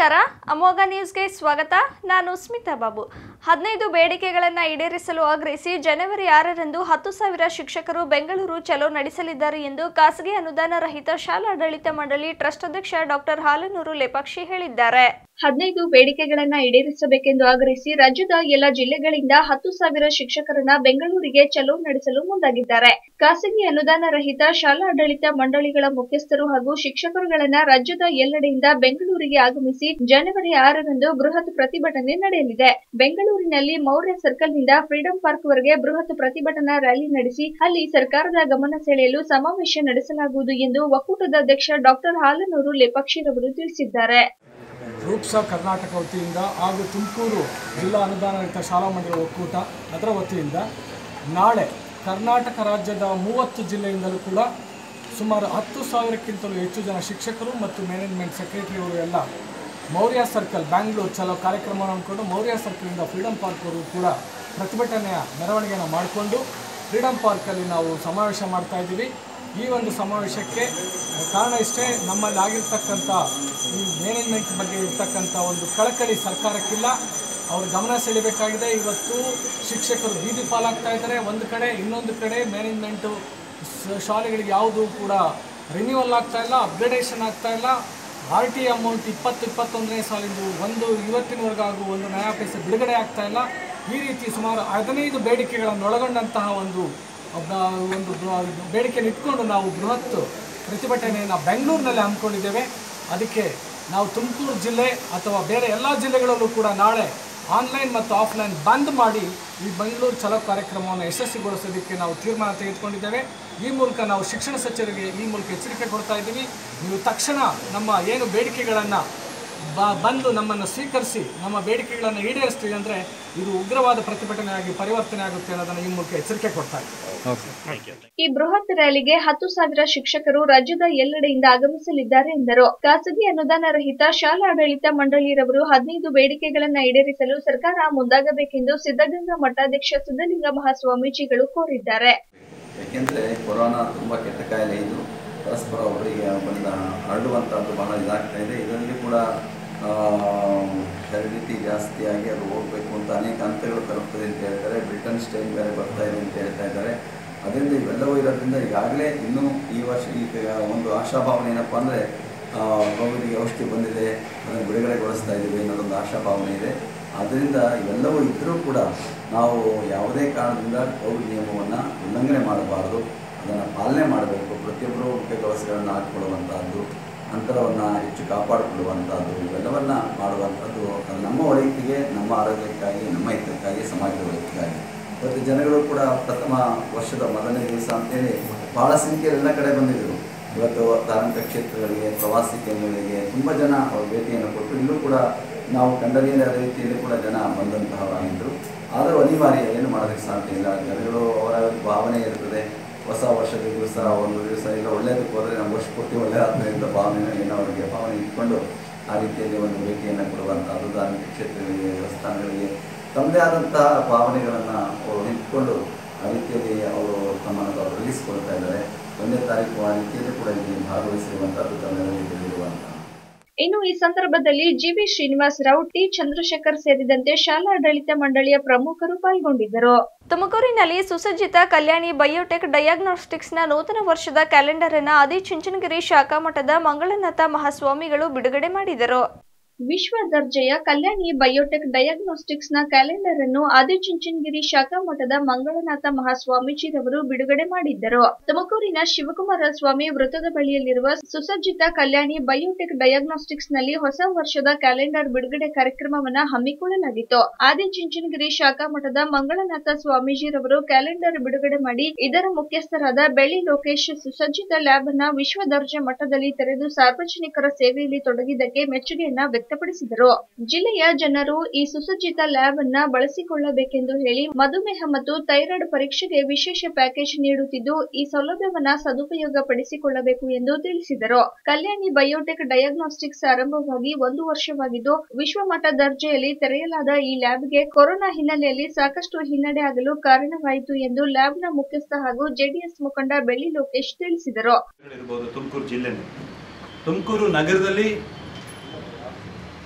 ನಮಸ್ಕಾರ ಅಮೋಘ ನ್ಯೂಸ್ಗೆ ಸ್ವಾಗತ ನಾನು ಸ್ಮಿತಾ ಬಾಬು ಹದಿನೈದು ಬೇಡಿಕೆಗಳನ್ನು ಈಡೇರಿಸಲು ಆಗ್ರಹಿಸಿ ಜನವರಿ ಆರರಂದು ಹತ್ತು ಸಾವಿರ ಶಿಕ್ಷಕರು ಬೆಂಗಳೂರು ಚಲೋ ನಡೆಸಲಿದ್ದಾರೆ ಎಂದು ಖಾಸಗಿ ಅನುದಾನ ರಹಿತ ಶಾಲಾಡಳಿತ ಮಂಡಳಿ ಟ್ರಸ್ಟ್ ಅಧ್ಯಕ್ಷ ಡಾಕ್ಟರ್ ಹಾಲನೂರು ಲೇಪಾಕ್ಷಿ ಹೇಳಿದ್ದಾರೆ ಹದಿನೈದು ಬೇಡಿಕೆಗಳನ್ನ ಈಡೇರಿಸಬೇಕೆಂದು ಆಗ್ರಹಿಸಿ ರಾಜ್ಯದ ಎಲ್ಲ ಜಿಲ್ಲೆಗಳಿಂದ ಹತ್ತು ಸಾವಿರ ಶಿಕ್ಷಕರನ್ನ ಬೆಂಗಳೂರಿಗೆ ಚಲೋ ನಡೆಸಲು ಮುಂದಾಗಿದ್ದಾರೆ ಖಾಸಗಿ ಅನುದಾನ ರಹಿತ ಶಾಲಾಡಳಿತ ಮಂಡಳಿಗಳ ಮುಖ್ಯಸ್ಥರು ಹಾಗೂ ಶಿಕ್ಷಕರುಗಳನ್ನ ರಾಜ್ಯದ ಎಲ್ಲೆಡೆಯಿಂದ ಬೆಂಗಳೂರಿಗೆ ಆಗಮಿಸಿ ಜನವರಿ ಆರರಂದು ಬೃಹತ್ ಪ್ರತಿಭಟನೆ ನಡೆಯಲಿದೆ ಬೆಂಗಳೂರಿನಲ್ಲಿ ಮೌರ್ಯ ಸರ್ಕಲ್ನಿಂದ ಫ್ರೀಡಂ ಪಾರ್ಕ್ ವರೆಗೆ ಬೃಹತ್ ಪ್ರತಿಭಟನಾ ರ್ಯಾಲಿ ನಡೆಸಿ ಅಲ್ಲಿ ಸರ್ಕಾರದ ಗಮನ ಸೆಳೆಯಲು ಸಮಾವೇಶ ನಡೆಸಲಾಗುವುದು ಎಂದು ಒಕ್ಕೂಟದ ಅಧ್ಯಕ್ಷ ಡಾಕ್ಟರ್ ಹಾಲನೂರು ಲೇಪಾಕ್ಷಿರವರು ತಿಳಿಸಿದ್ದಾರೆ ರೂಪ್ಸಾ ಕರ್ನಾಟಕ ವತಿಯಿಂದ ಹಾಗೂ ತುಮಕೂರು ಜಿಲ್ಲಾ ಅನುದಾನ ರಹಿತ ಶಾಲಾ ಮಂಡಳಿ ಒಕ್ಕೂಟ ಅದರ ವತಿಯಿಂದ ನಾಳೆ ಕರ್ನಾಟಕ ರಾಜ್ಯದ ಮೂವತ್ತು ಜಿಲ್ಲೆಯಿಂದಲೂ ಕೂಡ ಸುಮಾರು ಹತ್ತು ಸಾವಿರಕ್ಕಿಂತಲೂ ಹೆಚ್ಚು ಜನ ಶಿಕ್ಷಕರು ಮತ್ತು ಮ್ಯಾನೇಜ್ಮೆಂಟ್ ಸೆಕ್ರೆಟರಿಯವರು ಎಲ್ಲ ಮೌರ್ಯ ಸರ್ಕಲ್ ಬ್ಯಾಂಗ್ಳೂರು ಚಲೋ ಕಾರ್ಯಕ್ರಮವನ್ನು ಅಂದ್ಕೊಂಡು ಮೌರ್ಯ ಸರ್ಕಲಿಂದ ಫ್ರೀಡಂ ಪಾರ್ಕ್ವರೆಗೂ ಕೂಡ ಪ್ರತಿಭಟನೆಯ ಮೆರವಣಿಗೆಯನ್ನು ಮಾಡಿಕೊಂಡು ಫ್ರೀಡಂ ಪಾರ್ಕಲ್ಲಿ ನಾವು ಸಮಾವೇಶ ಮಾಡ್ತಾ ಇದ್ದೀವಿ ಈ ಒಂದು ಸಮಾವೇಶಕ್ಕೆ ಕಾರಣ ಇಷ್ಟೇ ನಮ್ಮಲ್ಲಿ ಆಗಿರ್ತಕ್ಕಂಥ ಈ ಮ್ಯಾನೇಜ್ಮೆಂಟ್ ಬಗ್ಗೆ ಇರ್ತಕ್ಕಂಥ ಒಂದು ಕಳಕಳಿ ಸರ್ಕಾರಕ್ಕಿಲ್ಲ ಅವ್ರ ಗಮನ ಸೆಳೆಯಬೇಕಾಗಿದೆ ಇವತ್ತು ಶಿಕ್ಷಕರು ಬೀದಿ ಪಾಲಾಗ್ತಾ ಇದ್ದಾರೆ ಒಂದು ಕಡೆ ಇನ್ನೊಂದು ಕಡೆ ಮ್ಯಾನೇಜ್ಮೆಂಟು ಸ- ಶಾಲೆಗಳಿಗೆ ಯಾವುದು ಕೂಡ ರಿನ್ಯೂವಲ್ ಆಗ್ತಾ ಇಲ್ಲ ಅಪ್ಗ್ರೇಡೇಷನ್ ಆಗ್ತಾ ಇಲ್ಲ ಆರ್ ಟಿ ಅಮೌಂಟ್ ಇಪ್ಪತ್ತು ಇಪ್ಪತ್ತೊಂದನೇ ಸಾಲಿಂದು ಒಂದು ಇವತ್ತಿನವರೆಗಾಗೂ ಒಂದು ನಯಾ ಪೈಸೆ ಬಿಡುಗಡೆ ಆಗ್ತಾ ಇಲ್ಲ ಈ ರೀತಿ ಸುಮಾರು ಹದಿನೈದು ಬೇಡಿಕೆಗಳನ್ನು ಒಳಗೊಂಡಂತಹ ಒಂದು ಒಬ್ಬ ಒಂದು ಬೃ- ಬೇಡಿಕೆಯನ್ನು ಇಟ್ಕೊಂಡು ನಾವು ಬೃಹತ್ ಪ್ರತಿಭಟನೆಯನ್ನು ಬೆಂಗಳೂರಿನಲ್ಲಿ ಹಮ್ಮಿಕೊಂಡಿದ್ದೇವೆ ಅದಕ್ಕೆ ನಾವು ತುಮಕೂರು ಜಿಲ್ಲೆ ಅಥವಾ ಬೇರೆ ಎಲ್ಲ ಜಿಲ್ಲೆಗಳಲ್ಲೂ ಕೂಡ ನಾಳೆ ಆನ್ಲೈನ್ ಮತ್ತು ಆಫ್ಲೈನ್ ಬಂದ್ ಮಾಡಿ ಈ ಬೆಂಗಳೂರು ಚಲೋ ಕಾರ್ಯಕ್ರಮವನ್ನು ಯಶಸ್ವಿಗೊಳಿಸೋದಕ್ಕೆ ನಾವು ತೀರ್ಮಾನ ತೆಗೆದುಕೊಂಡಿದ್ದೇವೆ ಈ ಮೂಲಕ ನಾವು ಶಿಕ್ಷಣ ಸಚಿವರಿಗೆ ಈ ಮೂಲಕ ಎಚ್ಚರಿಕೆ ಕೊಡ್ತಾ ಇದ್ದೀವಿ ನೀವು ತಕ್ಷಣ ನಮ್ಮ ಏನು ಬೇಡಿಕೆಗಳನ್ನು ಬ ಬಂದು ನಮ್ಮನ್ನು ಸ್ವೀಕರಿಸಿ ನಮ್ಮ ಬೇಡಿಕೆಗಳನ್ನು ಈಡೇರಿಸ್ತೀವಿ ಅಂದರೆ ಇದು ಉಗ್ರವಾದ ಪ್ರತಿಭಟನೆಯಾಗಿ ಪರಿವರ್ತನೆ ಆಗುತ್ತೆ ಅನ್ನೋದನ್ನು ಈ ಮೂಲಕ ಎಚ್ಚರಿಕೆ ಕೊಡ್ತಾ ಇದ್ದೀವಿ ಈ ಬೃಹತ್ ರ್ಯಾಲಿಗೆ ಹತ್ತು ಸಾವಿರ ಶಿಕ್ಷಕರು ರಾಜ್ಯದ ಎಲ್ಲೆಡೆಯಿಂದ ಆಗಮಿಸಲಿದ್ದಾರೆ ಎಂದರು ಖಾಸಗಿ ಅನುದಾನ ರಹಿತ ಶಾಲಾಡಳಿತ ಮಂಡಳಿರವರು ಹದಿನೈದು ಬೇಡಿಕೆಗಳನ್ನ ಈಡೇರಿಸಲು ಸರ್ಕಾರ ಮುಂದಾಗಬೇಕೆಂದು ಸಿದ್ದಗಂಗಾ ಮಠಾಧ್ಯಕ್ಷ ಸಿದ್ದಲಿಂಗ ಮಹಾಸ್ವಾಮೀಜಿಗಳು ಕೋರಿದ್ದಾರೆ ಯಾಕೆಂದರೆ ಕೊರೋನಾ ತುಂಬ ಕೆಟ್ಟ ಕಾಯಿಲೆ ಇದು ಪರಸ್ಪರ ಒಬ್ಬರಿಗೆ ಬಂದ ಹರಡುವಂಥದ್ದು ಬಹಳ ಇದಾಗ್ತಾ ಇದೆ ಇದರಲ್ಲಿ ಕೂಡ ಹೆರಿಡಿಟಿ ಜಾಸ್ತಿಯಾಗಿ ಅದು ಹೋಗಬೇಕು ಅಂತ ಅನೇಕ ಹಂತಗಳು ತಲುಪ್ತದೆ ಅಂತ ಹೇಳ್ತಾರೆ ಬ್ರಿಟನ್ ಸ್ಟೈಲ್ ಬೇರೆ ಬರ್ತಾ ಇದೆ ಅಂತ ಹೇಳ್ತಾ ಇದ್ದಾರೆ ಅದರಿಂದ ಇವೆಲ್ಲವೂ ಇರೋದ್ರಿಂದ ಈಗಾಗಲೇ ಇನ್ನೂ ಈ ವರ್ಷ ಈಗ ಒಂದು ಆಶಾಭಾವನೆ ಏನಪ್ಪ ಅಂದರೆ ಕೋವಿಡ್ಗೆ ಔಷಧಿ ಬಂದಿದೆ ಅದನ್ನು ಬಿಡುಗಡೆಗೊಳಿಸ್ತಾ ಇದ್ದೀವಿ ಅನ್ನೋದೊಂದು ಆಶಾಭಾವನೆ ಇದೆ ಆದ್ದರಿಂದ ಇವೆಲ್ಲವೂ ಇದ್ದರೂ ಕೂಡ ನಾವು ಯಾವುದೇ ಕಾರಣದಿಂದ ಕೋವಿಡ್ ನಿಯಮವನ್ನು ಉಲ್ಲಂಘನೆ ಮಾಡಬಾರ್ದು ಅದನ್ನು ಪಾಲನೆ ಮಾಡಬೇಕು ಪ್ರತಿಯೊಬ್ಬರು ಮುಖ್ಯ ಕವಸಗಳನ್ನು ಹಾಕಿಕೊಳ್ಳುವಂಥದ್ದು ಅಂತರವನ್ನು ಹೆಚ್ಚು ಕಾಪಾಡಿಕೊಳ್ಳುವಂಥದ್ದು ಇವೆಲ್ಲವನ್ನು ಮಾಡುವಂಥದ್ದು ಅದು ನಮ್ಮ ಒಳಿತಿಗೆ ನಮ್ಮ ಆರೋಗ್ಯಕ್ಕಾಗಿ ನಮ್ಮ ಹಿತಕ್ಕಾಗಿ ಸಮಾಜದ ಒಳಿತಿಗಾಗಿ ಮತ್ತು ಜನಗಳು ಕೂಡ ಪ್ರಥಮ ವರ್ಷದ ಮೊದಲನೇ ದಿವಸ ಅಂತೇಳಿ ಬಹಳ ಸಂಖ್ಯೆಯಲ್ಲಿ ಎಲ್ಲ ಕಡೆ ಬಂದಿದ್ದರು ಇವತ್ತು ಧಾರ್ಮಿಕ ಕ್ಷೇತ್ರಗಳಿಗೆ ಪ್ರವಾಸಿ ಕೇಂದ್ರಗಳಿಗೆ ತುಂಬ ಜನ ಅವ್ರ ಭೇಟಿಯನ್ನು ಕೊಟ್ಟು ಇಲ್ಲೂ ಕೂಡ ನಾವು ಕಂಡರಿಯದ ರೀತಿಯಲ್ಲಿ ಕೂಡ ಜನ ಬಂದಂತಹವಾಗಿದ್ದರು ಆದರೂ ಅನಿವಾರ್ಯ ಏನು ಮಾಡೋದಕ್ಕೆ ಸಾಧ್ಯ ಇಲ್ಲ ಜನಗಳು ಅವರ ಭಾವನೆ ಇರ್ತದೆ ಹೊಸ ವರ್ಷದ ದಿವಸ ಒಂದು ದಿವಸ ಇಲ್ಲ ಒಳ್ಳೆಯದಕ್ಕೆ ಹೋದರೆ ನಮ್ಮ ವರ್ಷ ಪೂರ್ತಿ ಒಳ್ಳೆಯದಾಗ್ತದೆ ಅಂತ ಭಾವನೆ ಏನೋ ಅವರಿಗೆ ಭಾವನೆ ಇಟ್ಕೊಂಡು ಆ ರೀತಿಯಲ್ಲಿ ಒಂದು ಭೇಟಿಯನ್ನು ಕೊಡುವಂಥದ್ದು ಧಾರ್ಮಿಕ ಕ್ಷೇತ್ರಗಳಿಗೆ ದೇವಸ್ಥಾನಗಳಿಗೆ ತಮ್ಮದೇ ಆದಂತಹ ಭಾವನೆಗಳನ್ನು ಅವರು ಇಟ್ಕೊಂಡು ಆ ರೀತಿಯಲ್ಲಿ ಅವರು ತಮ್ಮನ್ನು ತಾವು ರಿಲೀಸ್ಕೊಳ್ತಾ ಇದ್ದಾರೆ ಒಂದನೇ ತಾರೀಕು ಆ ರೀತಿಯಲ್ಲಿ ಕೂಡ ಇಲ್ಲಿ ಭಾಗವಹಿಸಿರುವಂಥದ್ದು ತಮ್ಮೆಲ್ಲರಿಗೆ ತಿಳಿದಿರುವಂತಹ ಇನ್ನು ಈ ಸಂದರ್ಭದಲ್ಲಿ ಜಿವಿ ಶ್ರೀನಿವಾಸ್ ರಾವ್ ಟಿ ಚಂದ್ರಶೇಖರ್ ಸೇರಿದಂತೆ ಶಾಲಾಡಳಿತ ಮಂಡಳಿಯ ಪ್ರಮುಖರು ಪಾಲ್ಗೊಂಡಿದ್ದರು ತುಮಕೂರಿನಲ್ಲಿ ಸುಸಜ್ಜಿತ ಕಲ್ಯಾಣಿ ಬಯೋಟೆಕ್ ಡಯಾಗ್ನೋಸ್ಟಿಕ್ಸ್ನ ನೂತನ ವರ್ಷದ ಕ್ಯಾಲೆಂಡರ್ ಅನ್ನು ಆದಿಚುಂಚನಗಿರಿ ಶಾಖಾ ಮಠದ ಮಂಗಳನಾಥ ಮಹಾಸ್ವಾಮಿಗಳು ಬಿಡುಗಡೆ ಮಾಡಿದರು ವಿಶ್ವ ದರ್ಜೆಯ ಕಲ್ಯಾಣಿ ಬಯೋಟೆಕ್ ಡಯಾಗ್ನೋಸ್ಟಿಕ್ಸ್ ನ ಕ್ಯಾಲೆಂಡರ್ ಅನ್ನು ಆದಿಚುಂಚನಗಿರಿ ಶಾಖಾ ಮಠದ ಮಂಗಳನಾಥ ಮಹಾಸ್ವಾಮೀಜಿರವರು ಬಿಡುಗಡೆ ಮಾಡಿದ್ದರು ತುಮಕೂರಿನ ಶಿವಕುಮಾರ ಸ್ವಾಮಿ ವೃತ್ತದ ಬಳಿಯಲ್ಲಿರುವ ಸುಸಜ್ಜಿತ ಕಲ್ಯಾಣಿ ಬಯೋಟೆಕ್ ಡಯಾಗ್ನೋಸ್ಟಿಕ್ಸ್ ನಲ್ಲಿ ಹೊಸ ವರ್ಷದ ಕ್ಯಾಲೆಂಡರ್ ಬಿಡುಗಡೆ ಕಾರ್ಯಕ್ರಮವನ್ನ ಹಮ್ಮಿಕೊಳ್ಳಲಾಗಿತ್ತು ಆದಿಚುಂಚನಗಿರಿ ಶಾಖಾ ಮಠದ ಮಂಗಳನಾಥ ಸ್ವಾಮೀಜಿರವರು ಕ್ಯಾಲೆಂಡರ್ ಬಿಡುಗಡೆ ಮಾಡಿ ಇದರ ಮುಖ್ಯಸ್ಥರಾದ ಬೆಳ್ಳಿ ಲೋಕೇಶ್ ಸುಸಜ್ಜಿತ ಲ್ಯಾಬ್ ಅನ್ನ ವಿಶ್ವ ದರ್ಜೆ ಮಟ್ಟದಲ್ಲಿ ತೆರೆದು ಸಾರ್ವಜನಿಕರ ಸೇವೆಯಲ್ಲಿ ತೊಡಗಿದ್ದಕ್ಕೆ ಮೆಚ್ಚುಗೆಯನ್ನ ವ್ಯಕ್ತಪಡಿಸಿದರು ಜಿಲ್ಲೆಯ ಜನರು ಈ ಸುಸಜ್ಜಿತ ಲ್ಯಾಬ್ ಅನ್ನ ಬಳಸಿಕೊಳ್ಳಬೇಕೆಂದು ಹೇಳಿ ಮಧುಮೇಹ ಮತ್ತು ಥೈರಾಯ್ಡ್ ಪರೀಕ್ಷೆಗೆ ವಿಶೇಷ ಪ್ಯಾಕೇಜ್ ನೀಡುತ್ತಿದ್ದು ಈ ಸೌಲಭ್ಯವನ್ನ ಸದುಪಯೋಗ ಪಡಿಸಿಕೊಳ್ಳಬೇಕು ಎಂದು ತಿಳಿಸಿದರು ಕಲ್ಯಾಣಿ ಬಯೋಟೆಕ್ ಡಯಾಗ್ನೋಸ್ಟಿಕ್ಸ್ ಆರಂಭವಾಗಿ ಒಂದು ವರ್ಷವಾಗಿದ್ದು ವಿಶ್ವಮಟ್ಟ ದರ್ಜೆಯಲ್ಲಿ ತೆರೆಯಲಾದ ಈ ಲ್ಯಾಬ್ಗೆ ಕೊರೋನಾ ಹಿನ್ನೆಲೆಯಲ್ಲಿ ಸಾಕಷ್ಟು ಹಿನ್ನಡೆ ಆಗಲು ಕಾರಣವಾಯಿತು ಎಂದು ಲ್ಯಾಬ್ನ ಮುಖ್ಯಸ್ಥ ಹಾಗೂ ಜೆಡಿಎಸ್ ಮುಖಂಡ ಬೆಳ್ಳಿ ಲೋಕೇಶ್ ತಿಳಿಸಿದರು ಇರ್ಬೋದು ತುಮಕೂರು ಜಿಲ್ಲೆನೂ ತುಮಕೂರು ನಗರದಲ್ಲಿ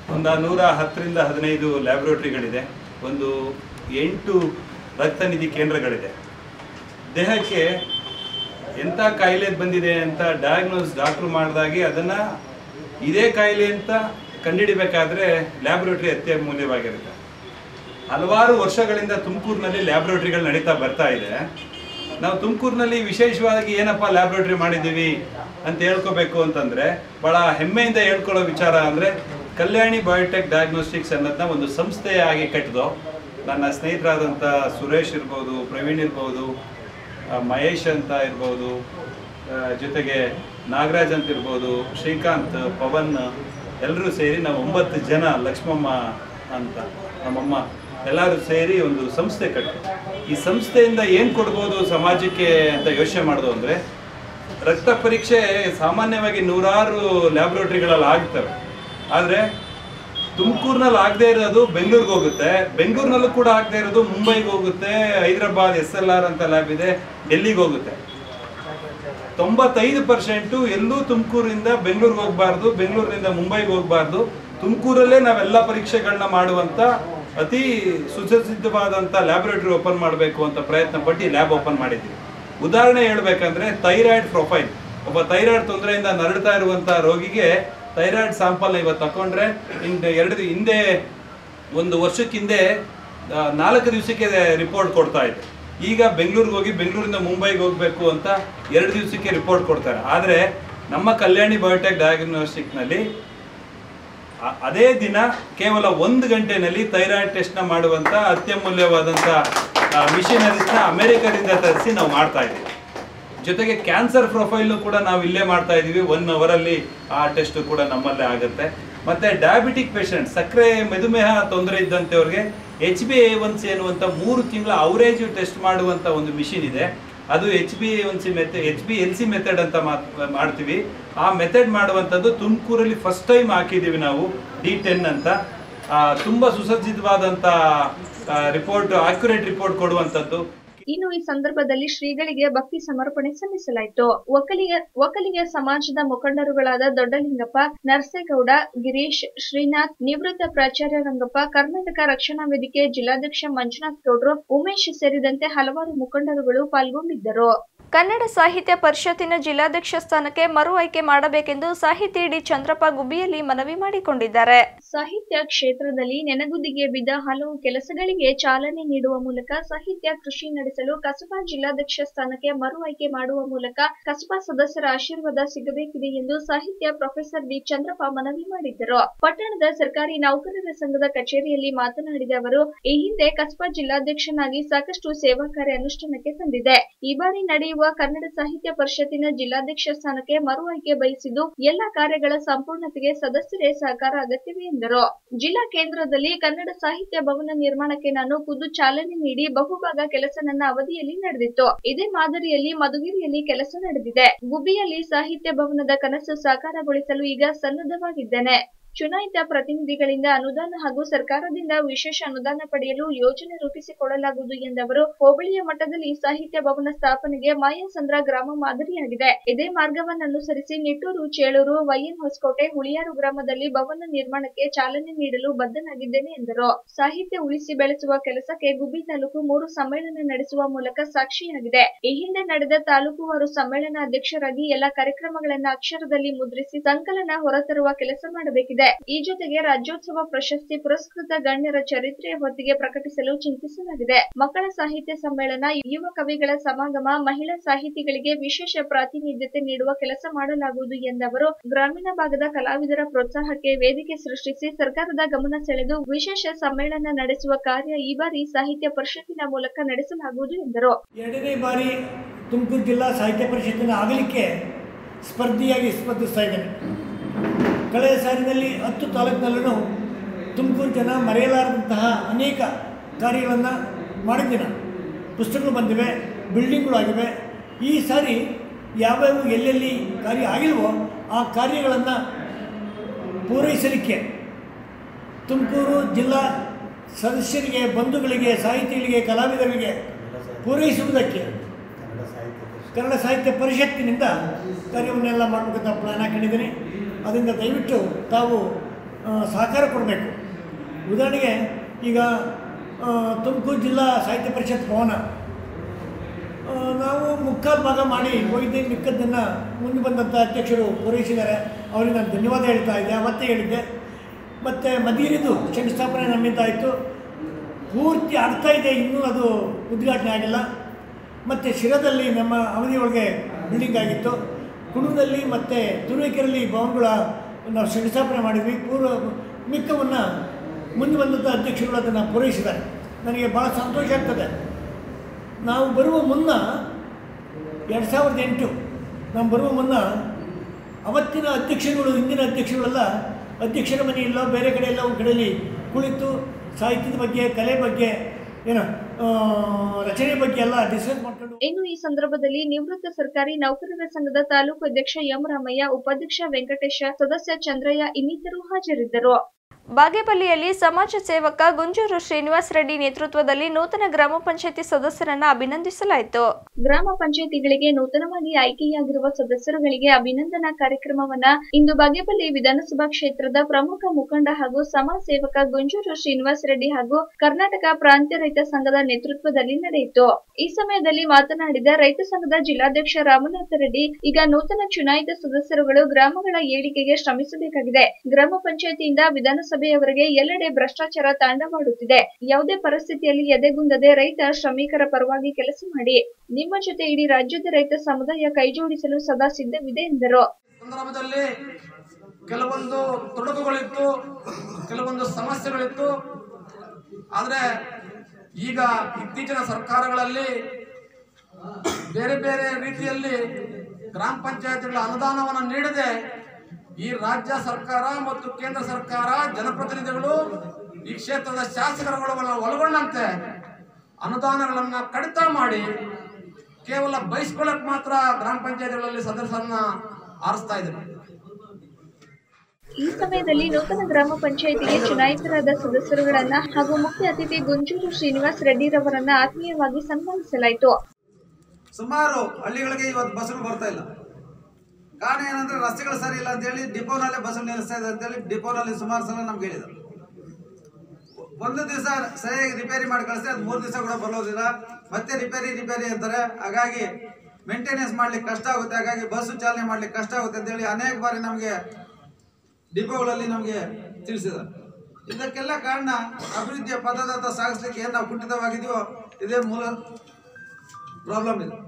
ಒಂದು ನೂರ ಹತ್ತರಿಂದ ಹದಿನೈದು ಲ್ಯಾಬ್ರೋಟ್ರಿಗಳಿದೆ ಒಂದು ಎಂಟು ರಕ್ತ ನಿಧಿ ಕೇಂದ್ರಗಳಿದೆ ದೇಹಕ್ಕೆ ಎಂಥ ಕಾಯಿಲೆ ಬಂದಿದೆ ಅಂತ ಡಯಾಗ್ನೋಸ್ ಡಾಕ್ಟ್ರು ಮಾಡಿದಾಗೆ ಅದನ್ನು ಇದೇ ಕಾಯಿಲೆ ಅಂತ ಕಂಡುಹಿಡಿಬೇಕಾದ್ರೆ ಲ್ಯಾಬ್ರೋಟ್ರಿ ಅತ್ಯಮೂಲ್ಯವಾಗಿರುತ್ತೆ ಹಲವಾರು ವರ್ಷಗಳಿಂದ ತುಮಕೂರಿನಲ್ಲಿ ಲ್ಯಾಬ್ರೋಟ್ರಿಗಳು ನಡೀತಾ ಬರ್ತಾ ಇದೆ ನಾವು ತುಮಕೂರಿನಲ್ಲಿ ವಿಶೇಷವಾಗಿ ಏನಪ್ಪ ಲ್ಯಾಬ್ರೋಟ್ರಿ ಮಾಡಿದ್ದೀವಿ ಅಂತ ಹೇಳ್ಕೋಬೇಕು ಅಂತಂದರೆ ಭಾಳ ಹೆಮ್ಮೆಯಿಂದ ಹೇಳ್ಕೊಳ್ಳೋ ವಿಚಾರ ಅಂದರೆ ಕಲ್ಯಾಣಿ ಬಯೋಟೆಕ್ ಡಯಾಗ್ನೋಸ್ಟಿಕ್ಸ್ ಅನ್ನೋದನ್ನ ಒಂದು ಸಂಸ್ಥೆಯಾಗಿ ಕಟ್ಟಿದೋ ನನ್ನ ಸ್ನೇಹಿತರಾದಂಥ ಸುರೇಶ್ ಇರ್ಬೋದು ಪ್ರವೀಣ್ ಇರ್ಬೋದು ಆ, ಮಹೇಶ್ ಅಂತ ಇರ್ಬೋದು ಆ, ಜೊತೆಗೆ ನಾಗರಾಜ್ ಅಂತ ಇರ್ಬೋದು ಶ್ರೀಕಾಂತ್ ಪವನ್ ಎಲ್ಲರೂ ಸೇರಿ ನಾವು ಒಂಬತ್ತು ಜನ ಲಕ್ಷ್ಮಮ್ಮ ಅಂತ ನಮ್ಮಮ್ಮ ಎಲ್ಲರೂ ಸೇರಿ ಒಂದು ಸಂಸ್ಥೆ ಕಟ್ಟು ಈ ಸಂಸ್ಥೆಯಿಂದ ಏನು ಕೊಡ್ಬೋದು ಸಮಾಜಕ್ಕೆ ಅಂತ ಯೋಚನೆ ಮಾಡೋದು ಅಂದರೆ ರಕ್ತ ಪರೀಕ್ಷೆ ಸಾಮಾನ್ಯವಾಗಿ ನೂರಾರು ಲ್ಯಾಬ್ರೋಟ್ರಿಗಳಲ್ಲಿ ಆಗ್ತವೆ ಆದರೆ ತುಮಕೂರಿನಲ್ಲಿ ಆಗದೆ ಇರೋದು ಬೆಂಗಳೂರಿಗೆ ಹೋಗುತ್ತೆ ಬೆಂಗಳೂರಿನಲ್ಲೂ ಕೂಡ ಆಗದೆ ಇರೋದು ಮುಂಬೈಗೆ ಹೋಗುತ್ತೆ ಹೈದರಾಬಾದ್ ಎಸ್ ಎಲ್ ಆರ್ ಅಂತ ಲ್ಯಾಬ್ ಇದೆ ಡೆಲ್ಲಿಗೆ ಹೋಗುತ್ತೆ ತೊಂಬತ್ತೈದು ಪರ್ಸೆಂಟು ಎಲ್ಲೂ ತುಮಕೂರಿಂದ ಬೆಂಗಳೂರಿಗೆ ಹೋಗಬಾರ್ದು ಬೆಂಗಳೂರಿನಿಂದ ಮುಂಬೈಗೆ ಹೋಗಬಾರ್ದು ತುಮಕೂರಲ್ಲೇ ನಾವೆಲ್ಲ ಪರೀಕ್ಷೆಗಳನ್ನ ಮಾಡುವಂಥ ಅತಿ ಸುಸಜ್ಜಿತವಾದಂಥ ಲ್ಯಾಬೊರೇಟರಿ ಓಪನ್ ಮಾಡಬೇಕು ಅಂತ ಪ್ರಯತ್ನ ಪಟ್ಟು ಲ್ಯಾಬ್ ಓಪನ್ ಮಾಡಿದ್ದೀವಿ ಉದಾಹರಣೆ ಹೇಳ್ಬೇಕಂದ್ರೆ ಥೈರಾಯ್ಡ್ ಪ್ರೊಫೈಲ್ ಒಬ್ಬ ಥೈರಾಯ್ಡ್ ತೊಂದರೆಯಿಂದ ನರಳ್ತಾ ಇರುವಂಥ ರೋಗಿಗೆ ಥೈರಾಯ್ಡ್ ಸ್ಯಾಂಪಲ್ ಇವತ್ತು ತಗೊಂಡ್ರೆ ಇನ್ನು ಎರಡು ಹಿಂದೆ ಒಂದು ವರ್ಷಕ್ಕಿಂದೆ ಆ, ನಾಲ್ಕು ದಿವಸಕ್ಕೆ ರಿಪೋರ್ಟ್ ಕೊಡ್ತಾ ಇತ್ತು ಈಗ ಬೆಂಗಳೂರಿಗೆ ಹೋಗಿ ಬೆಂಗಳೂರಿಂದ ಮುಂಬೈಗೆ ಹೋಗಬೇಕು ಅಂತ ಎರಡು ದಿವಸಕ್ಕೆ ರಿಪೋರ್ಟ್ ಕೊಡ್ತಾರೆ ಆದರೆ ನಮ್ಮ ಕಲ್ಯಾಣಿ ಬಯೋಟೆಕ್ ಡಯಾಗ್ನೋಸ್ಟಿಕ್ನಲ್ಲಿ ಅ- ಅದೇ ದಿನ ಕೇವಲ ಒಂದು ಗಂಟೆನಲ್ಲಿ ಥೈರಾಯ್ಡ್ ಟೆಸ್ಟ್ನ ಮಾಡುವಂಥ ಅತ್ಯಮೂಲ್ಯವಾದಂಥ ಮಿಷಿನರೀಸ್ನ ಅಮೆರಿಕದಿಂದ ತರಿಸಿ ನಾವು ಮಾಡ್ತಾ ಇದ್ದೀವಿ ಜೊತೆಗೆ ಕ್ಯಾನ್ಸರ್ ಪ್ರೊಫೈಲ್ನು ಕೂಡ ನಾವು ಇಲ್ಲೇ ಮಾಡ್ತಾ ಇದ್ದೀವಿ ಒನ್ ಅವರಲ್ಲಿ ಆ ಟೆಸ್ಟ್ ಕೂಡ ನಮ್ಮಲ್ಲೇ ಆಗುತ್ತೆ ಮತ್ತೆ ಡಯಾಬಿಟಿಕ್ ಪೇಷಂಟ್ ಸಕ್ಕರೆ ಮಧುಮೇಹ ತೊಂದರೆ ಇದ್ದಂಥವ್ರಿಗೆ H B A one C ಅನ್ನುವಂಥ ಮೂರು ತಿಂಗಳ ಅವರೇಜ್ ಟೆಸ್ಟ್ ಮಾಡುವಂಥ ಒಂದು ಮಿಷಿನ್ ಇದೆ ಅದು H B one C method H B L C method ಅಂತ ಮಾತ್- ಮಾಡ್ತೀವಿ ಆ ಮೆಥಡ್ ಮಾಡುವಂಥದ್ದು ತುಮಕೂರಲ್ಲಿ ಫಸ್ಟ್ ಟೈಮ್ ಹಾಕಿದ್ದೀವಿ ನಾವು ಡಿ ಟೆನ್ ಅಂತ ಆ, ತುಂಬಾ ಸುಸಜ್ಜಿತವಾದಂಥ ರಿಪೋರ್ಟ್ ಅಕ್ಯುರೇಟ್ ರಿಪೋರ್ಟ್ ಕೊಡುವಂಥದ್ದು ಇನ್ನು ಈ ಸಂದರ್ಭದಲ್ಲಿ ಶ್ರೀಗಳಿಗೆ ಭಕ್ತಿ ಸಮರ್ಪಣೆ ಸಲ್ಲಿಸಲಾಯಿತು ಒಕ್ಕಲಿಗ ಒಕ್ಕಲಿಗ ಸಮಾಜದ ಮುಖಂಡರುಗಳಾದ ದೊಡ್ಡಲಿಂಗಪ್ಪ ನರಸೇಗೌಡ ಗಿರೀಶ್ ಶ್ರೀನಾಥ್ ನಿವೃತ್ತ ಪ್ರಾಚಾರ್ಯ ರಂಗಪ್ಪ ಕರ್ನಾಟಕ ರಕ್ಷಣಾ ವೇದಿಕೆ ಜಿಲ್ಲಾಧ್ಯಕ್ಷ ಮಂಜುನಾಥ್ ಗೌಡ್ರು ಉಮೇಶ್ ಸೇರಿದಂತೆ ಹಲವಾರು ಮುಖಂಡರುಗಳು ಪಾಲ್ಗೊಂಡಿದ್ದರು ಕನ್ನಡ ಸಾಹಿತ್ಯ ಪರಿಷತ್ತಿನ ಜಿಲ್ಲಾಧ್ಯಕ್ಷ ಸ್ಥಾನಕ್ಕೆ ಮರು ಆಯ್ಕೆ ಮಾಡಬೇಕೆಂದು ಸಾಹಿತಿ ಡಿ ಚಂದ್ರಪ್ಪ ಗುಬ್ಬಿಯಲ್ಲಿ ಮನವಿ ಮಾಡಿಕೊಂಡಿದ್ದಾರೆ ಸಾಹಿತ್ಯ ಕ್ಷೇತ್ರದಲ್ಲಿ ನೆನಗುದಿಗೆ ಬಿದ್ದ ಹಲವು ಕೆಲಸಗಳಿಗೆ ಚಾಲನೆ ನೀಡುವ ಮೂಲಕ ಸಾಹಿತ್ಯ ಕೃಷಿ ನಡೆಸಲು ಕಸಬಾ ಜಿಲ್ಲಾಧ್ಯಕ್ಷ ಸ್ಥಾನಕ್ಕೆ ಮರು ಆಯ್ಕೆ ಮಾಡುವ ಮೂಲಕ ಕಸಬಾ ಸದಸ್ಯರ ಆಶೀರ್ವಾದ ಸಿಗಬೇಕಿದೆ ಎಂದು ಸಾಹಿತ್ಯ ಪ್ರೊಫೆಸರ್ ಡಿ ಚಂದ್ರಪ್ಪ ಮನವಿ ಮಾಡಿದ್ದರು ಪಟ್ಟಣದ ಸರ್ಕಾರಿ ನೌಕರರ ಸಂಘದ ಕಚೇರಿಯಲ್ಲಿ ಮಾತನಾಡಿದ ಅವರು ಈ ಹಿಂದೆ ಕಸಬಾ ಜಿಲ್ಲಾಧ್ಯಕ್ಷನಾಗಿ ಸಾಕಷ್ಟು ಸೇವಾ ಕಾರ್ಯ ಅನುಷ್ಠಾನಕ್ಕೆ ತಂದಿದೆ ಈ ಬಾರಿ ನಡೆಯುವ ಕನ್ನಡ ಸಾಹಿತ್ಯ ಪರಿಷತ್ತಿನ ಜಿಲ್ಲಾಧ್ಯಕ್ಷ ಸ್ಥಾನಕ್ಕೆ ಮರು ಆಯ್ಕೆ ಬಯಸಿದ್ದು ಎಲ್ಲಾ ಕಾರ್ಯಗಳ ಸಂಪೂರ್ಣತೆಗೆ ಸದಸ್ಯರೇ ಸಹಕಾರ ಅಗತ್ಯವಿದೆ ಎಂದರು ಜಿಲ್ಲಾ ಕೇಂದ್ರದಲ್ಲಿ ಕನ್ನಡ ಸಾಹಿತ್ಯ ಭವನ ನಿರ್ಮಾಣಕ್ಕೆ ನಾನು ಖುದ್ದು ಚಾಲನೆ ನೀಡಿ ಬಹುಭಾಗ ಕೆಲಸ ನನ್ನ ಅವಧಿಯಲ್ಲಿ ನಡೆದಿತ್ತು ಇದೇ ಮಾದರಿಯಲ್ಲಿ ಮಧುಗಿರಿಯಲ್ಲಿ ಕೆಲಸ ನಡೆದಿದೆ ಗುಬ್ಬಿಯಲ್ಲಿ ಸಾಹಿತ್ಯ ಭವನದ ಕನಸು ಸಾಕಾರಗೊಳಿಸಲು ಈಗ ಸನ್ನದ್ಧವಾಗಿದ್ದೇನೆ ಚುನಾಯಿತ ಪ್ರತಿನಿಧಿಗಳಿಂದ ಅನುದಾನ ಹಾಗೂ ಸರ್ಕಾರದಿಂದ ವಿಶೇಷ ಅನುದಾನ ಪಡೆಯಲು ಯೋಜನೆ ರೂಪಿಸಿಕೊಡಲಾಗುವುದು ಎಂದವರು ಹೋಬಳಿಯ ಮಟ್ಟದಲ್ಲಿ ಸಾಹಿತ್ಯ ಭವನ ಸ್ಥಾಪನೆಗೆ ಮಾಯಸಂದ್ರ ಗ್ರಾಮ ಮಾದರಿಯಾಗಿದೆ ಇದೇ ಮಾರ್ಗವನ್ನು ಅನುಸರಿಸಿ ನಿಟ್ಟೂರು ಚೇಳೂರು ವೈಎನ್ ಹೊಸಕೋಟೆ ಹುಳಿಯಾರು ಗ್ರಾಮದಲ್ಲಿ ಭವನ ನಿರ್ಮಾಣಕ್ಕೆ ಚಾಲನೆ ನೀಡಲು ಬದ್ಧನಾಗಿದ್ದೇನೆ ಎಂದರು ಸಾಹಿತ್ಯ ಉಳಿಸಿ ಬೆಳೆಸುವ ಕೆಲಸಕ್ಕೆ ಗುಬ್ಬಿ ತಾಲೂಕು ಮೂರು ಸಮ್ಮೇಳನ ನಡೆಸುವ ಮೂಲಕ ಸಾಕ್ಷಿಯಾಗಿದೆ ಈ ಹಿಂದೆ ನಡೆದ ತಾಲೂಕುವಾರು ಸಮ್ಮೇಳನ ಅಧ್ಯಕ್ಷರಾಗಿ ಎಲ್ಲಾ ಕಾರ್ಯಕ್ರಮಗಳನ್ನ ಅಕ್ಷರದಲ್ಲಿ ಮುದ್ರಿಸಿ ಸಂಕಲನ ಹೊರತರುವ ಕೆಲಸ ಮಾಡಬೇಕಿದೆ ಈ ಜೊತೆಗೆ ರಾಜ್ಯೋತ್ಸವ ಪ್ರಶಸ್ತಿ ಪುರಸ್ಕೃತ ಗಣ್ಯರ ಚರಿತ್ರೆಯ ಹೊತ್ತಿಗೆ ಪ್ರಕಟಿಸಲು ಚಿಂತಿಸಲಾಗಿದೆ ಮಕ್ಕಳ ಸಾಹಿತ್ಯ ಸಮ್ಮೇಳನ ಯುವ ಕವಿಗಳ ಸಮಾಗಮ ಮಹಿಳಾ ಸಾಹಿತಿಗಳಿಗೆ ವಿಶೇಷ ಪ್ರಾತಿನಿಧ್ಯತೆ ನೀಡುವ ಕೆಲಸ ಮಾಡಲಾಗುವುದು ಎಂದವರು ಗ್ರಾಮೀಣ ಭಾಗದ ಕಲಾವಿದರ ಪ್ರೋತ್ಸಾಹಕ್ಕೆ ವೇದಿಕೆ ಸೃಷ್ಟಿಸಿ ಸರ್ಕಾರದ ಗಮನ ಸೆಳೆದು ವಿಶೇಷ ಸಮ್ಮೇಳನ ನಡೆಸುವ ಕಾರ್ಯ ಈ ಬಾರಿ ಸಾಹಿತ್ಯ ಪರಿಷತ್ತಿನ ಮೂಲಕ ನಡೆಸಲಾಗುವುದು ಎಂದರು ಎರಡನೇ ಬಾರಿ ತುಮಕೂರು ಜಿಲ್ಲಾ ಸಾಹಿತ್ಯ ಪರಿಷತ್ತಿನ ಆಗಲಿಕ್ಕೆ ಸ್ಪರ್ಧಿಯಾಗಿ ಸ್ಪರ್ಧಿಸ್ತಾ ಇದ್ದೇನೆ ಕಳೆದ ಸಾಲಿನಲ್ಲಿ ಹತ್ತು ತಾಲೂಕಿನಲ್ಲೂ ತುಮಕೂರು ಜನ ಮರೆಯಲಾರದಂತಹ ಅನೇಕ ಕಾರ್ಯಗಳನ್ನು ಮಾಡಿದ್ದೀನಿ ನಾನು. ಪುಸ್ತಕಗಳು ಬಂದಿವೆ ಬಿಲ್ಡಿಂಗ್ಗಳು ಆಗಿವೆ ಈ ಸಾರಿ ಯಾವ್ಯಾವ ಎಲ್ಲೆಲ್ಲಿ ಕಾರ್ಯ ಆಗಿಲ್ವೋ ಆ ಕಾರ್ಯಗಳನ್ನು ಪೂರೈಸಲಿಕ್ಕೆ ತುಮಕೂರು ಜಿಲ್ಲಾ ಸದಸ್ಯರಿಗೆ ಬಂಧುಗಳಿಗೆ ಸಾಹಿತಿಗಳಿಗೆ ಕಲಾವಿದರಿಗೆ ಪೂರೈಸುವುದಕ್ಕೆ ಕನ್ನಡ ಸಾಹಿತ್ಯ ಪರಿಷತ್ತಿನಿಂದ ಕಾರ್ಯವನ್ನೆಲ್ಲ ಮಾಡಬೇಕಂತ ಪ್ಲಾನ್ ಹಾಕೊಂಡಿದ್ದೀನಿ ಅದರಿಂದ ದಯವಿಟ್ಟು ತಾವು ಆ, ಸಹಕಾರ ಕೊಡಬೇಕು ಉದಾಹರಣೆಗೆ ಈಗ ಆ, ತುಮಕೂರು ಜಿಲ್ಲಾ ಸಾಹಿತ್ಯ ಪರಿಷತ್ ಭವನ ಆ, ನಾವು ಮುಕ್ಕಾಲು ಭಾಗ ಮಾಡಿ ಹೋಗಿದ್ದೆ ಮಿಕ್ಕದ್ದನ್ನು ಮುಂದೆ ಬಂದಂಥ ಅಧ್ಯಕ್ಷರು ಪೂರೈಸಿದ್ದಾರೆ ಅವರಿಗೆ ನಾನು ಧನ್ಯವಾದ ಹೇಳ್ತಾ ಇದ್ದೆ ಅವತ್ತೇ ಹೇಳಿದ್ದೆ ಮತ್ತು ಮದೀರಿದು ಶಂಕುಸ್ಥಾಪನೆ ನಮ್ಮಿಂದ ಆಯಿತು ಪೂರ್ತಿ ಆಗ್ತಾ ಇದೆ ಇನ್ನೂ ಅದು ಉದ್ಘಾಟನೆ ಆಗಿಲ್ಲ ಮತ್ತು ಶಿರದಲ್ಲಿ ನಮ್ಮ ಅವಧಿಯೊಳಗೆ ಬಿಲ್ಡಿಂಗ್ ಆಗಿತ್ತು ಕುಣದಲ್ಲಿ ಮತ್ತು ತುರುವೇಕೆರೆಯಲ್ಲಿ ಭವನಗಳ ನಾವು ಶಂಕುಸ್ಥಾಪನೆ ಮಾಡಿದ್ವಿ ಪೂರ್ವ ಮಿಕ್ಕವನ್ನು ಮುಂದೆ ಬಂದಂಥ ಅಧ್ಯಕ್ಷರುಗಳು ಅದನ್ನು ಪೂರೈಸಿದ್ದಾರೆ ನನಗೆ ಭಾಳ ಸಂತೋಷ ಆಗ್ತದೆ ನಾವು ಬರುವ ಮುನ್ನ ಎರಡು ಸಾವಿರದ ಎಂಟು ನಾವು ಬರುವ ಮುನ್ನ ಅವತ್ತಿನ ಅಧ್ಯಕ್ಷರುಗಳು ಹಿಂದಿನ ಅಧ್ಯಕ್ಷರುಗಳೆಲ್ಲ ಅಧ್ಯಕ್ಷರ ಮನೆಯಲ್ಲೋ ಬೇರೆ ಕಡೆ ಎಲ್ಲ ಒಂದು ಕಡೆಯಲ್ಲಿ ಕುಳಿತು ಸಾಹಿತ್ಯದ ಬಗ್ಗೆ ಕಲೆ ಬಗ್ಗೆ ಏನು ಆ, ರಚನೆ ಬಗ್ಗೆ ಎಲ್ಲ ಡಿಸ್ಕಸ್ ಮಾಡ್ಕೊಂಡು ಇನ್ನು ಈ ಸಂದರ್ಭದಲ್ಲಿ ನಿವೃತ್ತ ಸರ್ಕಾರಿ ನೌಕರರ ಸಂಘದ ತಾಲೂಕು ಅಧ್ಯಕ್ಷ ಎಂ ರಾಮಯ್ಯ ಉಪಾಧ್ಯಕ್ಷ ವೆಂಕಟೇಶ ಸದಸ್ಯ ಚಂದ್ರಯ್ಯ ಇನ್ನಿತರು ಹಾಜರಿದ್ದರು ಬಾಗೇಪಲ್ಲಿಯಲ್ಲಿ ಸಮಾಜ ಸೇವಕ ಗುಂಜೂರು ಶ್ರೀನಿವಾಸ್ ರೆಡ್ಡಿ ನೇತೃತ್ವದಲ್ಲಿ ನೂತನ ಗ್ರಾಮ ಪಂಚಾಯತಿ ಸದಸ್ಯರನ್ನ ಅಭಿನಂದಿಸಲಾಯಿತು ಗ್ರಾಮ ಪಂಚಾಯತಿಗಳಿಗೆ ನೂತನವಾಗಿ ಆಯ್ಕೆಯಾಗಿರುವ ಸದಸ್ಯರುಗಳಿಗೆ ಅಭಿನಂದನಾ ಕಾರ್ಯಕ್ರಮವನ್ನ ಇಂದು ಬಾಗೇಪಲ್ಲಿ ವಿಧಾನಸಭಾ ಕ್ಷೇತ್ರದ ಪ್ರಮುಖ ಮುಖಂಡ ಹಾಗೂ ಸಮಾಜ ಸೇವಕ ಗುಂಜೂರು ಶ್ರೀನಿವಾಸ್ ರೆಡ್ಡಿ ಹಾಗೂ ಕರ್ನಾಟಕ ಪ್ರಾಂತ್ಯ ರೈತ ಸಂಘದ ನೇತೃತ್ವದಲ್ಲಿ ನಡೆಯಿತು ಈ ಸಮಯದಲ್ಲಿ ಮಾತನಾಡಿದ ರೈತ ಸಂಘದ ಜಿಲ್ಲಾಧ್ಯಕ್ಷ ರಾಮನಾಥ ರೆಡ್ಡಿ ಈಗ ನೂತನ ಚುನಾಯಿತ ಸದಸ್ಯರುಗಳು ಗ್ರಾಮಗಳ ಏಳಿಗೆಗೆ ಶ್ರಮಿಸಬೇಕಾಗಿದೆ ಗ್ರಾಮ ಪಂಚಾಯತಿಯಿಂದ ವಿಧಾನಸಭೆಯವರೆಗೆ ಎಲ್ಲೆಡೆ ಭ್ರಷ್ಟಾಚಾರ ತಾಂಡವಾಡುತ್ತಿದೆ ಯಾವುದೇ ಪರಿಸ್ಥಿತಿಯಲ್ಲಿ ಎದೆಗುಂದದೆ ರೈತ ಶ್ರಮಿಕರ ಪರವಾಗಿ ಕೆಲಸ ಮಾಡಿ ನಿಮ್ಮ ಜೊತೆ ಇಡೀ ರಾಜ್ಯದ ರೈತ ಸಮುದಾಯ ಕೈಜೋಡಿಸಲು ಸದಾ ಸಿದ್ಧವಿದೆ ಎಂದರು ಸಂದರ್ಭದಲ್ಲಿ ಕೆಲವೊಂದು ತೊಡಕುಗಳಿತ್ತು ಕೆಲವೊಂದು ಸಮಸ್ಯೆಗಳಿತ್ತು ಆದರೆ ಈಗ ಇತ್ತೀಚಿನ ಸರ್ಕಾರಗಳಲ್ಲಿ ಬೇರೆ ಬೇರೆ ರೀತಿಯಲ್ಲಿ ಗ್ರಾಮ ಪಂಚಾಯತ್ಗಳ ಅನುದಾನವನ್ನು ನೀಡದೆ ಈ ರಾಜ್ಯ ಸರ್ಕಾರ ಮತ್ತು ಕೇಂದ್ರ ಸರ್ಕಾರ ಜನಪ್ರತಿನಿಧಿಗಳು ಈ ಕ್ಷೇತ್ರದ ಶಾಸಕರುಗಳನ್ನು ಒಳಗೊಂಡಂತೆ ಅನುದಾನಗಳನ್ನ ಕಡಿತ ಮಾಡಿ ಕೇವಲ ಬಯಸ್ಕೊಳ್ಳಕ್ ಮಾತ್ರ ಗ್ರಾಮ ಪಂಚಾಯತ್ಗಳಲ್ಲಿ ಸದಸ್ಯರನ್ನ ಆರಿಸ್ತಾ ಇದ್ದಾರೆ ಈ ಸಮಯದಲ್ಲಿ ನೂತನ ಗ್ರಾಮ ಪಂಚಾಯಿತಿಗೆ ಚುನಾಯಿತರಾದ ಸದಸ್ಯರುಗಳನ್ನ ಹಾಗೂ ಮುಖ್ಯ ಅತಿಥಿ ಗುಂಜೂರು ಶ್ರೀನಿವಾಸ್ ರೆಡ್ಡಿರವರನ್ನ ಆತ್ಮೀಯವಾಗಿ ಸನ್ಮಾನಿಸಲಾಯಿತು ಸುಮಾರು ಹಳ್ಳಿಗಳಿಗೆ ಇವತ್ತು ಬಸ್ಗಳು ಬರ್ತಾ ಇಲ್ಲ ಕಾರಣ ಏನಂದ್ರೆ ರಸ್ತೆಗಳು ಸರಿ ಇಲ್ಲ ಅಂತೇಳಿ ಡಿಪೋನಲ್ಲೇ ಬಸ್ ನಿಲ್ಲಿಸ್ತಾ ಇದೆ ಅಂತೇಳಿ ಡಿಪೋನಲ್ಲಿ ಸುಮಾರು ಸಲ ನಮ್ಗೆ ಹೇಳಿದ್ರು ಒಂದು ದಿವಸ ಸರಿಯಾಗಿ ರಿಪೇರಿ ಮಾಡಿ ಕಳಿಸಿದ್ರೆ ಅದು ಮೂರು ದಿವಸ ಕೂಡ ಬರೋದಿಲ್ಲ ಮತ್ತೆ ರಿಪೇರಿ ರಿಪೇರಿ ಅಂತಾರೆ ಹಾಗಾಗಿ ಮೇಂಟೆನೆನ್ಸ್ ಮಾಡ್ಲಿಕ್ಕೆ ಕಷ್ಟ ಆಗುತ್ತೆ ಹಾಗಾಗಿ ಬಸ್ಸು ಚಾಲನೆ ಮಾಡ್ಲಿಕ್ಕೆ ಕಷ್ಟ ಆಗುತ್ತೆ ಅಂತೇಳಿ ಅನೇಕ ಬಾರಿ ನಮಗೆ ಡಿಪೋಗಳಲ್ಲಿ ನಮಗೆ ತಿಳಿಸಿದ್ದಾರೆ ಇದಕ್ಕೆಲ್ಲ ಕಾರಣ ಅಭಿವೃದ್ಧಿಯ ಪದದತ್ತ ಸಾಗಿಸ್ಲಿಕ್ಕೆ ಏನು ನಾವು ಕುಂಠಿತವಾಗಿದೆಯೋ ಇದೇ ಮೂಲ ಪ್ರಾಬ್ಲಮ್ ಇದೆ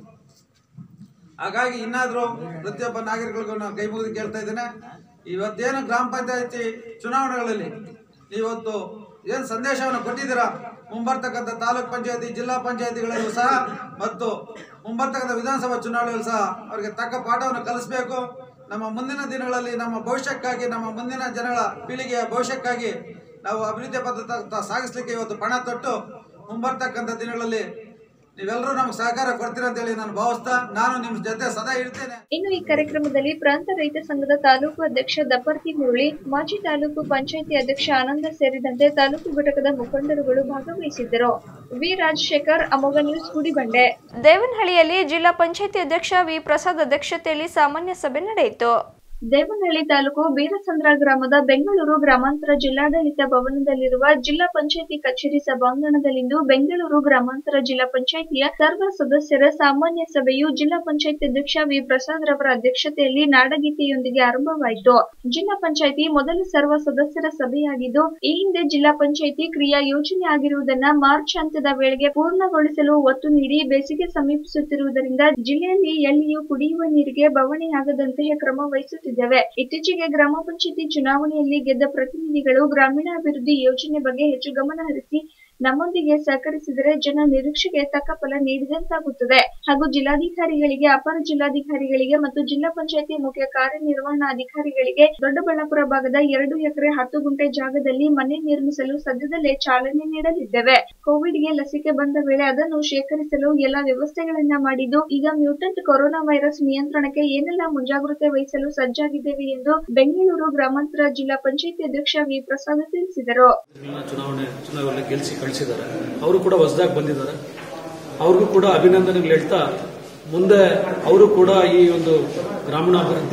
ಹಾಗಾಗಿ ಇನ್ನಾದರೂ ಪ್ರತಿಯೊಬ್ಬ ನಾಗರಿಕರಿಗೂ ನಾನು ಕೈ ಮುಗಿದು ಕೇಳ್ತಾ ಇದ್ದೇನೆ ಇವತ್ತೇನು ಗ್ರಾಮ ಪಂಚಾಯತಿ ಚುನಾವಣೆಗಳಲ್ಲಿ ಇವತ್ತು ಏನು ಸಂದೇಶವನ್ನು ಕೊಟ್ಟಿದ್ದೀರಾ ಮುಂಬರ್ತಕ್ಕಂಥ ತಾಲೂಕ್ ಪಂಚಾಯತಿ ಜಿಲ್ಲಾ ಪಂಚಾಯತಿಗಳಲ್ಲೂ ಸಹ ಮತ್ತು ಮುಂಬರ್ತಕ್ಕಂಥ ವಿಧಾನಸಭಾ ಚುನಾವಣೆಗಳು ಸಹ ಅವರಿಗೆ ತಕ್ಕ ಪಾಠವನ್ನು ಕಲಿಸಬೇಕು ನಮ್ಮ ಮುಂದಿನ ದಿನಗಳಲ್ಲಿ ನಮ್ಮ ಭವಿಷ್ಯಕ್ಕಾಗಿ ನಮ್ಮ ಮುಂದಿನ ಜನಗಳ ಪೀಳಿಗೆಯ ಭವಿಷ್ಯಕ್ಕಾಗಿ ನಾವು ಅಭಿವೃದ್ಧಿ ಪದ್ಧತಿ ಸಾಗಿಸ್ಲಿಕ್ಕೆ ಇವತ್ತು ಪಣ ತೊಟ್ಟು ಮುಂಬರ್ತಕ್ಕಂಥ ದಿನಗಳಲ್ಲಿ ನೀವೆಲ್ಲರೂ ನಮ್ಗೆ ಸಹಕಾರ ಕೊಡ್ತೀರ ಅಂತೇಳಿ ನಾನು ಭಾವಿಸ್ತಾ ನಾನು ನಿಮ್ಮ ಜೊತೆ ಸದಾ ಇರ್ತೇನೆ ಇನ್ನು ಈ ಕಾರ್ಯಕ್ರಮದಲ್ಲಿ ಪ್ರಾಂತ ರೈತ ಸಂಘದ ತಾಲೂಕು ಅಧ್ಯಕ್ಷ ದಪರ್ತಿ ಮುರಳಿ ಮಾಜಿ ತಾಲೂಕು ಪಂಚಾಯಿತಿ ಅಧ್ಯಕ್ಷ ಆನಂದ ಸೇರಿದಂತೆ ತಾಲೂಕು ಘಟಕದ ಮುಖಂಡರುಗಳು ಭಾಗವಹಿಸಿದ್ದರು ವಿ ರಾಜಶೇಖರ್ ಅಮೋಘ ನ್ಯೂಸ್ ಗುಡಿಬಂಡೆ ದೇವನಹಳ್ಳಿಯಲ್ಲಿ ಜಿಲ್ಲಾ ಪಂಚಾಯಿತಿ ಅಧ್ಯಕ್ಷ ವಿ ಪ್ರಸಾದ್ ಅಧ್ಯಕ್ಷತೆಯಲ್ಲಿ ಸಾಮಾನ್ಯ ಸಭೆ ನಡೆಯಿತು ದೇವನಹಳ್ಳಿ ತಾಲೂಕು ಬೀರಸಂದ್ರ ಗ್ರಾಮದ ಬೆಂಗಳೂರು ಗ್ರಾಮಾಂತರ ಜಿಲ್ಲಾಡಳಿತ ಭವನದಲ್ಲಿರುವ ಜಿಲ್ಲಾ ಪಂಚಾಯಿತಿ ಕಚೇರಿ ಸಭಾಂಗಣದಲ್ಲಿಂದು ಬೆಂಗಳೂರು ಗ್ರಾಮಾಂತರ ಜಿಲ್ಲಾ ಪಂಚಾಯಿತಿಯ ಸರ್ವ ಸದಸ್ಯರ ಸಾಮಾನ್ಯ ಸಭೆಯು ಜಿಲ್ಲಾ ಪಂಚಾಯತ್ ಅಧ್ಯಕ್ಷ ವಿ ಪ್ರಸಾದ್ ರವರ ಅಧ್ಯಕ್ಷತೆಯಲ್ಲಿ ನಾಡಗೀತೆಯೊಂದಿಗೆ ಆರಂಭವಾಯಿತು ಜಿಲ್ಲಾ ಪಂಚಾಯಿತಿ ಮೊದಲ ಸರ್ವ ಸದಸ್ಯರ ಸಭೆಯಾಗಿದ್ದು ಈ ಹಿಂದೆ ಜಿಲ್ಲಾ ಪಂಚಾಯಿತಿ ಕ್ರಿಯಾ ಯೋಜನೆ ಆಗಿರುವುದನ್ನ ಮಾರ್ಚ್ ಅಂತ್ಯದ ವೇಳೆಗೆ ಪೂರ್ಣಗೊಳಿಸಲು ಒತ್ತು ನೀಡಿ ಬೇಸಿಗೆ ಸಮೀಪಿಸುತ್ತಿರುವುದರಿಂದ ಜಿಲ್ಲೆಯಲ್ಲಿ ಎಲ್ಲಿಯೂ ಕುಡಿಯುವ ನೀರಿಗೆ ಬವಣೆಯಾಗದಂತೆ ಕ್ರಮ ವಹಿಸುತ್ತಿದ್ದೇವೆ ಇತ್ತೀಚೆಗೆ ಗ್ರಾಮ ಪಂಚಾಯಿತಿ ಚುನಾವಣೆಯಲ್ಲಿ ಗೆದ್ದ ಪ್ರತಿನಿಧಿಗಳು ಗ್ರಾಮೀಣಾಭಿವೃದ್ಧಿ ಯೋಜನೆ ಬಗ್ಗೆ ಹೆಚ್ಚು ಗಮನ ಹರಿಸಿ ನಮ್ಮೊಂದಿಗೆ ಸಹಕರಿಸಿದರೆ ಜನ ನಿರೀಕ್ಷೆಗೆ ತಕ್ಕ ಫಲ ನೀಡಿದಂತಾಗುತ್ತದೆ ಹಾಗೂ ಜಿಲ್ಲಾಧಿಕಾರಿಗಳಿಗೆ ಅಪರ ಜಿಲ್ಲಾಧಿಕಾರಿಗಳಿಗೆ ಮತ್ತು ಜಿಲ್ಲಾ ಪಂಚಾಯಿತಿ ಮುಖ್ಯ ಕಾರ್ಯನಿರ್ವಹಣಾಧಿಕಾರಿಗಳಿಗೆ ದೊಡ್ಡಬಳ್ಳಾಪುರ ಭಾಗದ ಎರಡು ಎಕರೆ ಹತ್ತು ಗುಂಟೆ ಜಾಗದಲ್ಲಿ ಮನೆ ನಿರ್ಮಿಸಲು ಸದ್ಯದಲ್ಲೇ ಚಾಲನೆ ನೀಡಲಿದ್ದೇವೆ ಕೋವಿಡ್ಗೆ ಲಸಿಕೆ ಬಂದ ವೇಳೆ ಅದನ್ನು ಶೇಖರಿಸಲು ಎಲ್ಲ ವ್ಯವಸ್ಥೆಗಳನ್ನ ಮಾಡಿದ್ದು ಈಗ ಮ್ಯೂಟೆಂಟ್ ಕೊರೋನಾ ವೈರಸ್ ನಿಯಂತ್ರಣಕ್ಕೆ ಏನೆಲ್ಲ ಮುಂಜಾಗ್ರತೆ ವಹಿಸಲು ಸಜ್ಜಾಗಿದ್ದೇವೆ ಎಂದು ಬೆಂಗಳೂರು ಗ್ರಾಮಾಂತರ ಜಿಲ್ಲಾ ಪಂಚಾಯಿತಿ ಅಧ್ಯಕ್ಷ ವಿ ಪ್ರಸಾದ್ ತಿಳಿಸಿದರು ಎಲ್ಲ ಚುನಾವಣೆ ಚುನಾವಣೆ ಗೆಲ್ಲಿಸಿ ಕಳಿಸಿದ್ದಾರೆ ಅವರು ಕೂಡ ಹೊಸದಾಗಿ ಬಂದಿದ್ದಾರೆ ಅವ್ರಿಗೂ ಕೂಡ ಅಭಿನಂದನೆಗಳು ಹೇಳ್ತಾ ಮುಂದೆ ಅವರು ಕೂಡ ಈ ಒಂದು ಗ್ರಾಮೀಣಾಭಿವೃದ್ಧಿ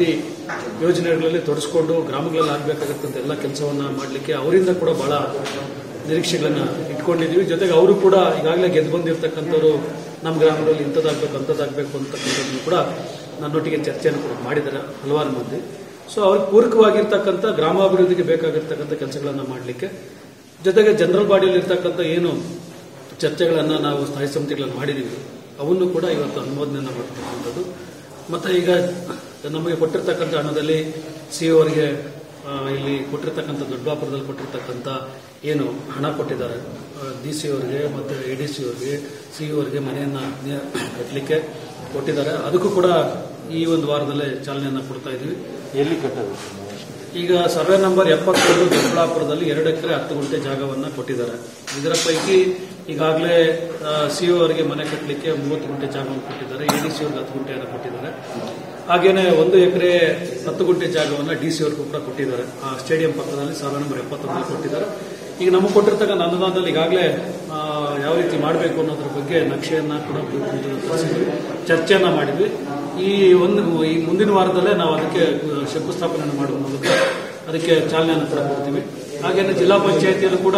ಯೋಜನೆಗಳಲ್ಲಿ ತೊಡಸ್ಕೊಂಡು ಗ್ರಾಮಗಳಲ್ಲಿ ಆಗಬೇಕಾಗತ್ತಂತ ಎಲ್ಲ ಕೆಲಸವನ್ನ ಮಾಡಲಿಕ್ಕೆ ಅವರಿಂದ ಕೂಡ ಬಹಳ ನಿರೀಕ್ಷೆಗಳನ್ನ ಇಟ್ಕೊಂಡಿದ್ದೀವಿ ಜೊತೆಗೆ ಅವರು ಕೂಡ ಈಗಾಗಲೇ ಗೆದ್ದು ಬಂದಿರತಕ್ಕಂಥವ್ರು ನಮ್ಮ ಗ್ರಾಮದಲ್ಲಿ ಇಂಥದ್ದಾಗಬೇಕು ಅಂಥದ್ದಾಗಬೇಕು ಅಂತಕ್ಕಂಥದ್ದನ್ನು ಕೂಡ ನನ್ನೊಟ್ಟಿಗೆ ಚರ್ಚೆಯನ್ನು ಕೂಡ ಮಾಡಿದ್ದಾರೆ ಹಲವಾರು ಮಂದಿ ಸೊ ಅವ್ರಿಗೆ ಪೂರಕವಾಗಿರ್ತಕ್ಕಂಥ ಗ್ರಾಮಾಭಿವೃದ್ಧಿಗೆ ಬೇಕಾಗಿರ್ತಕ್ಕಂಥ ಕೆಲಸಗಳನ್ನು ಮಾಡಲಿಕ್ಕೆ ಜೊತೆಗೆ ಜನರಲ್ ಬಾಡಿಯಲ್ಲಿ ಇರ್ತಕ್ಕಂಥ ಏನು ಚರ್ಚೆಗಳನ್ನು ನಾವು ಸ್ಥಾಯಿ ಸಮಿತಿಗಳನ್ನು ಮಾಡಿದ್ದೀವಿ ಅವನ್ನು ಕೂಡ ಇವತ್ತು ಅನುಮೋದನೆಯನ್ನು ಮಾಡ್ತಕ್ಕಂಥದ್ದು ಮತ್ತು ಈಗ ನಮಗೆ ಕೊಟ್ಟಿರ್ತಕ್ಕಂಥ ಹಣದಲ್ಲಿ ಸಿ ಅವರಿಗೆ ಇಲ್ಲಿ ಕೊಟ್ಟಿರ್ತಕ್ಕಂಥ ದೊಡ್ಡಬಾಪುರದಲ್ಲಿ ಕೊಟ್ಟಿರ್ತಕ್ಕಂಥ ಏನು ಹಣ ಕೊಟ್ಟಿದ್ದಾರೆ ಡಿ ಸಿ ಅವರಿಗೆ ಮತ್ತು ಎ ಡಿ ಸಿ ಅವರಿಗೆ ಸಿ ಅವರಿಗೆ ಮನೆಯನ್ನು ಕಟ್ಟಲಿಕ್ಕೆ ಕೊಟ್ಟಿದ್ದಾರೆ ಅದಕ್ಕೂ ಕೂಡ ಈ ಒಂದು ವಾರದಲ್ಲೇ ಚಾಲನೆಯನ್ನು ಕೊಡ್ತಾ ಇದ್ದೀವಿ ಎಲ್ಲಿ ಕಟ್ಟೋದು ಈಗ ಸರ್ವೆ ನಂಬರ್ ಎಪ್ಪತ್ತೊಂದು ದೊಡ್ಡಬಳ್ಳಾಪುರದಲ್ಲಿ ಎರಡು ಎಕರೆ ಹತ್ತು ಗುಂಟೆ ಜಾಗವನ್ನು ಕೊಟ್ಟಿದ್ದಾರೆ ಇದರ ಪೈಕಿ ಈಗಾಗಲೇ ಸಿ ಅವರಿಗೆ ಮನೆ ಕಟ್ಟಲಿಕ್ಕೆ ಮೂವತ್ತು ಗುಂಟೆ ಜಾಗವನ್ನು ಕೊಟ್ಟಿದ್ದಾರೆ ಎ ಡಿ ಸಿ ಅವ್ರಿಗೆ ಹತ್ತು ಗುಂಟೆಯನ್ನು ಕೊಟ್ಟಿದ್ದಾರೆ ಹಾಗೇನೆ ಒಂದು ಎಕರೆ ಹತ್ತು ಗುಂಟೆ ಜಾಗವನ್ನು ಡಿ ಸಿ ಅವ್ರಿಗೂ ಕೂಡ ಕೊಟ್ಟಿದ್ದಾರೆ ಆ ಸ್ಟೇಡಿಯಂ ಪಕ್ಕದಲ್ಲಿ ಸರ್ವೆ ನಂಬರ್ ಎಪ್ಪತ್ತೊಂದಲ್ಲಿ ಕೊಟ್ಟಿದ್ದಾರೆ ಈಗ ನಮಗೆ ಕೊಟ್ಟಿರ್ತಕ್ಕಂಥ ಅನುದಾನದಲ್ಲಿ ಈಗಾಗಲೇ ಆ, ಯಾವ ರೀತಿ ಮಾಡಬೇಕು ಅನ್ನೋದ್ರ ಬಗ್ಗೆ ನಕ್ಷೆಯನ್ನ ಕೂಡ ತರಿಸಿದ್ವಿ ಚರ್ಚೆಯನ್ನ ಮಾಡಿದ್ವಿ ಈ ಒಂದು ಈ ಮುಂದಿನ ವಾರದಲ್ಲೇ ನಾವು ಅದಕ್ಕೆ ಶಂಕುಸ್ಥಾಪನೆಯನ್ನು ಮಾಡುವ ಮೂಲಕ ಅದಕ್ಕೆ ಚಾಲನೆಯನ್ನು ಕೂಡ ಕೊಡ್ತೀವಿ ಹಾಗೇನೆ ಜಿಲ್ಲಾ ಪಂಚಾಯಿತಿಯಲ್ಲೂ ಕೂಡ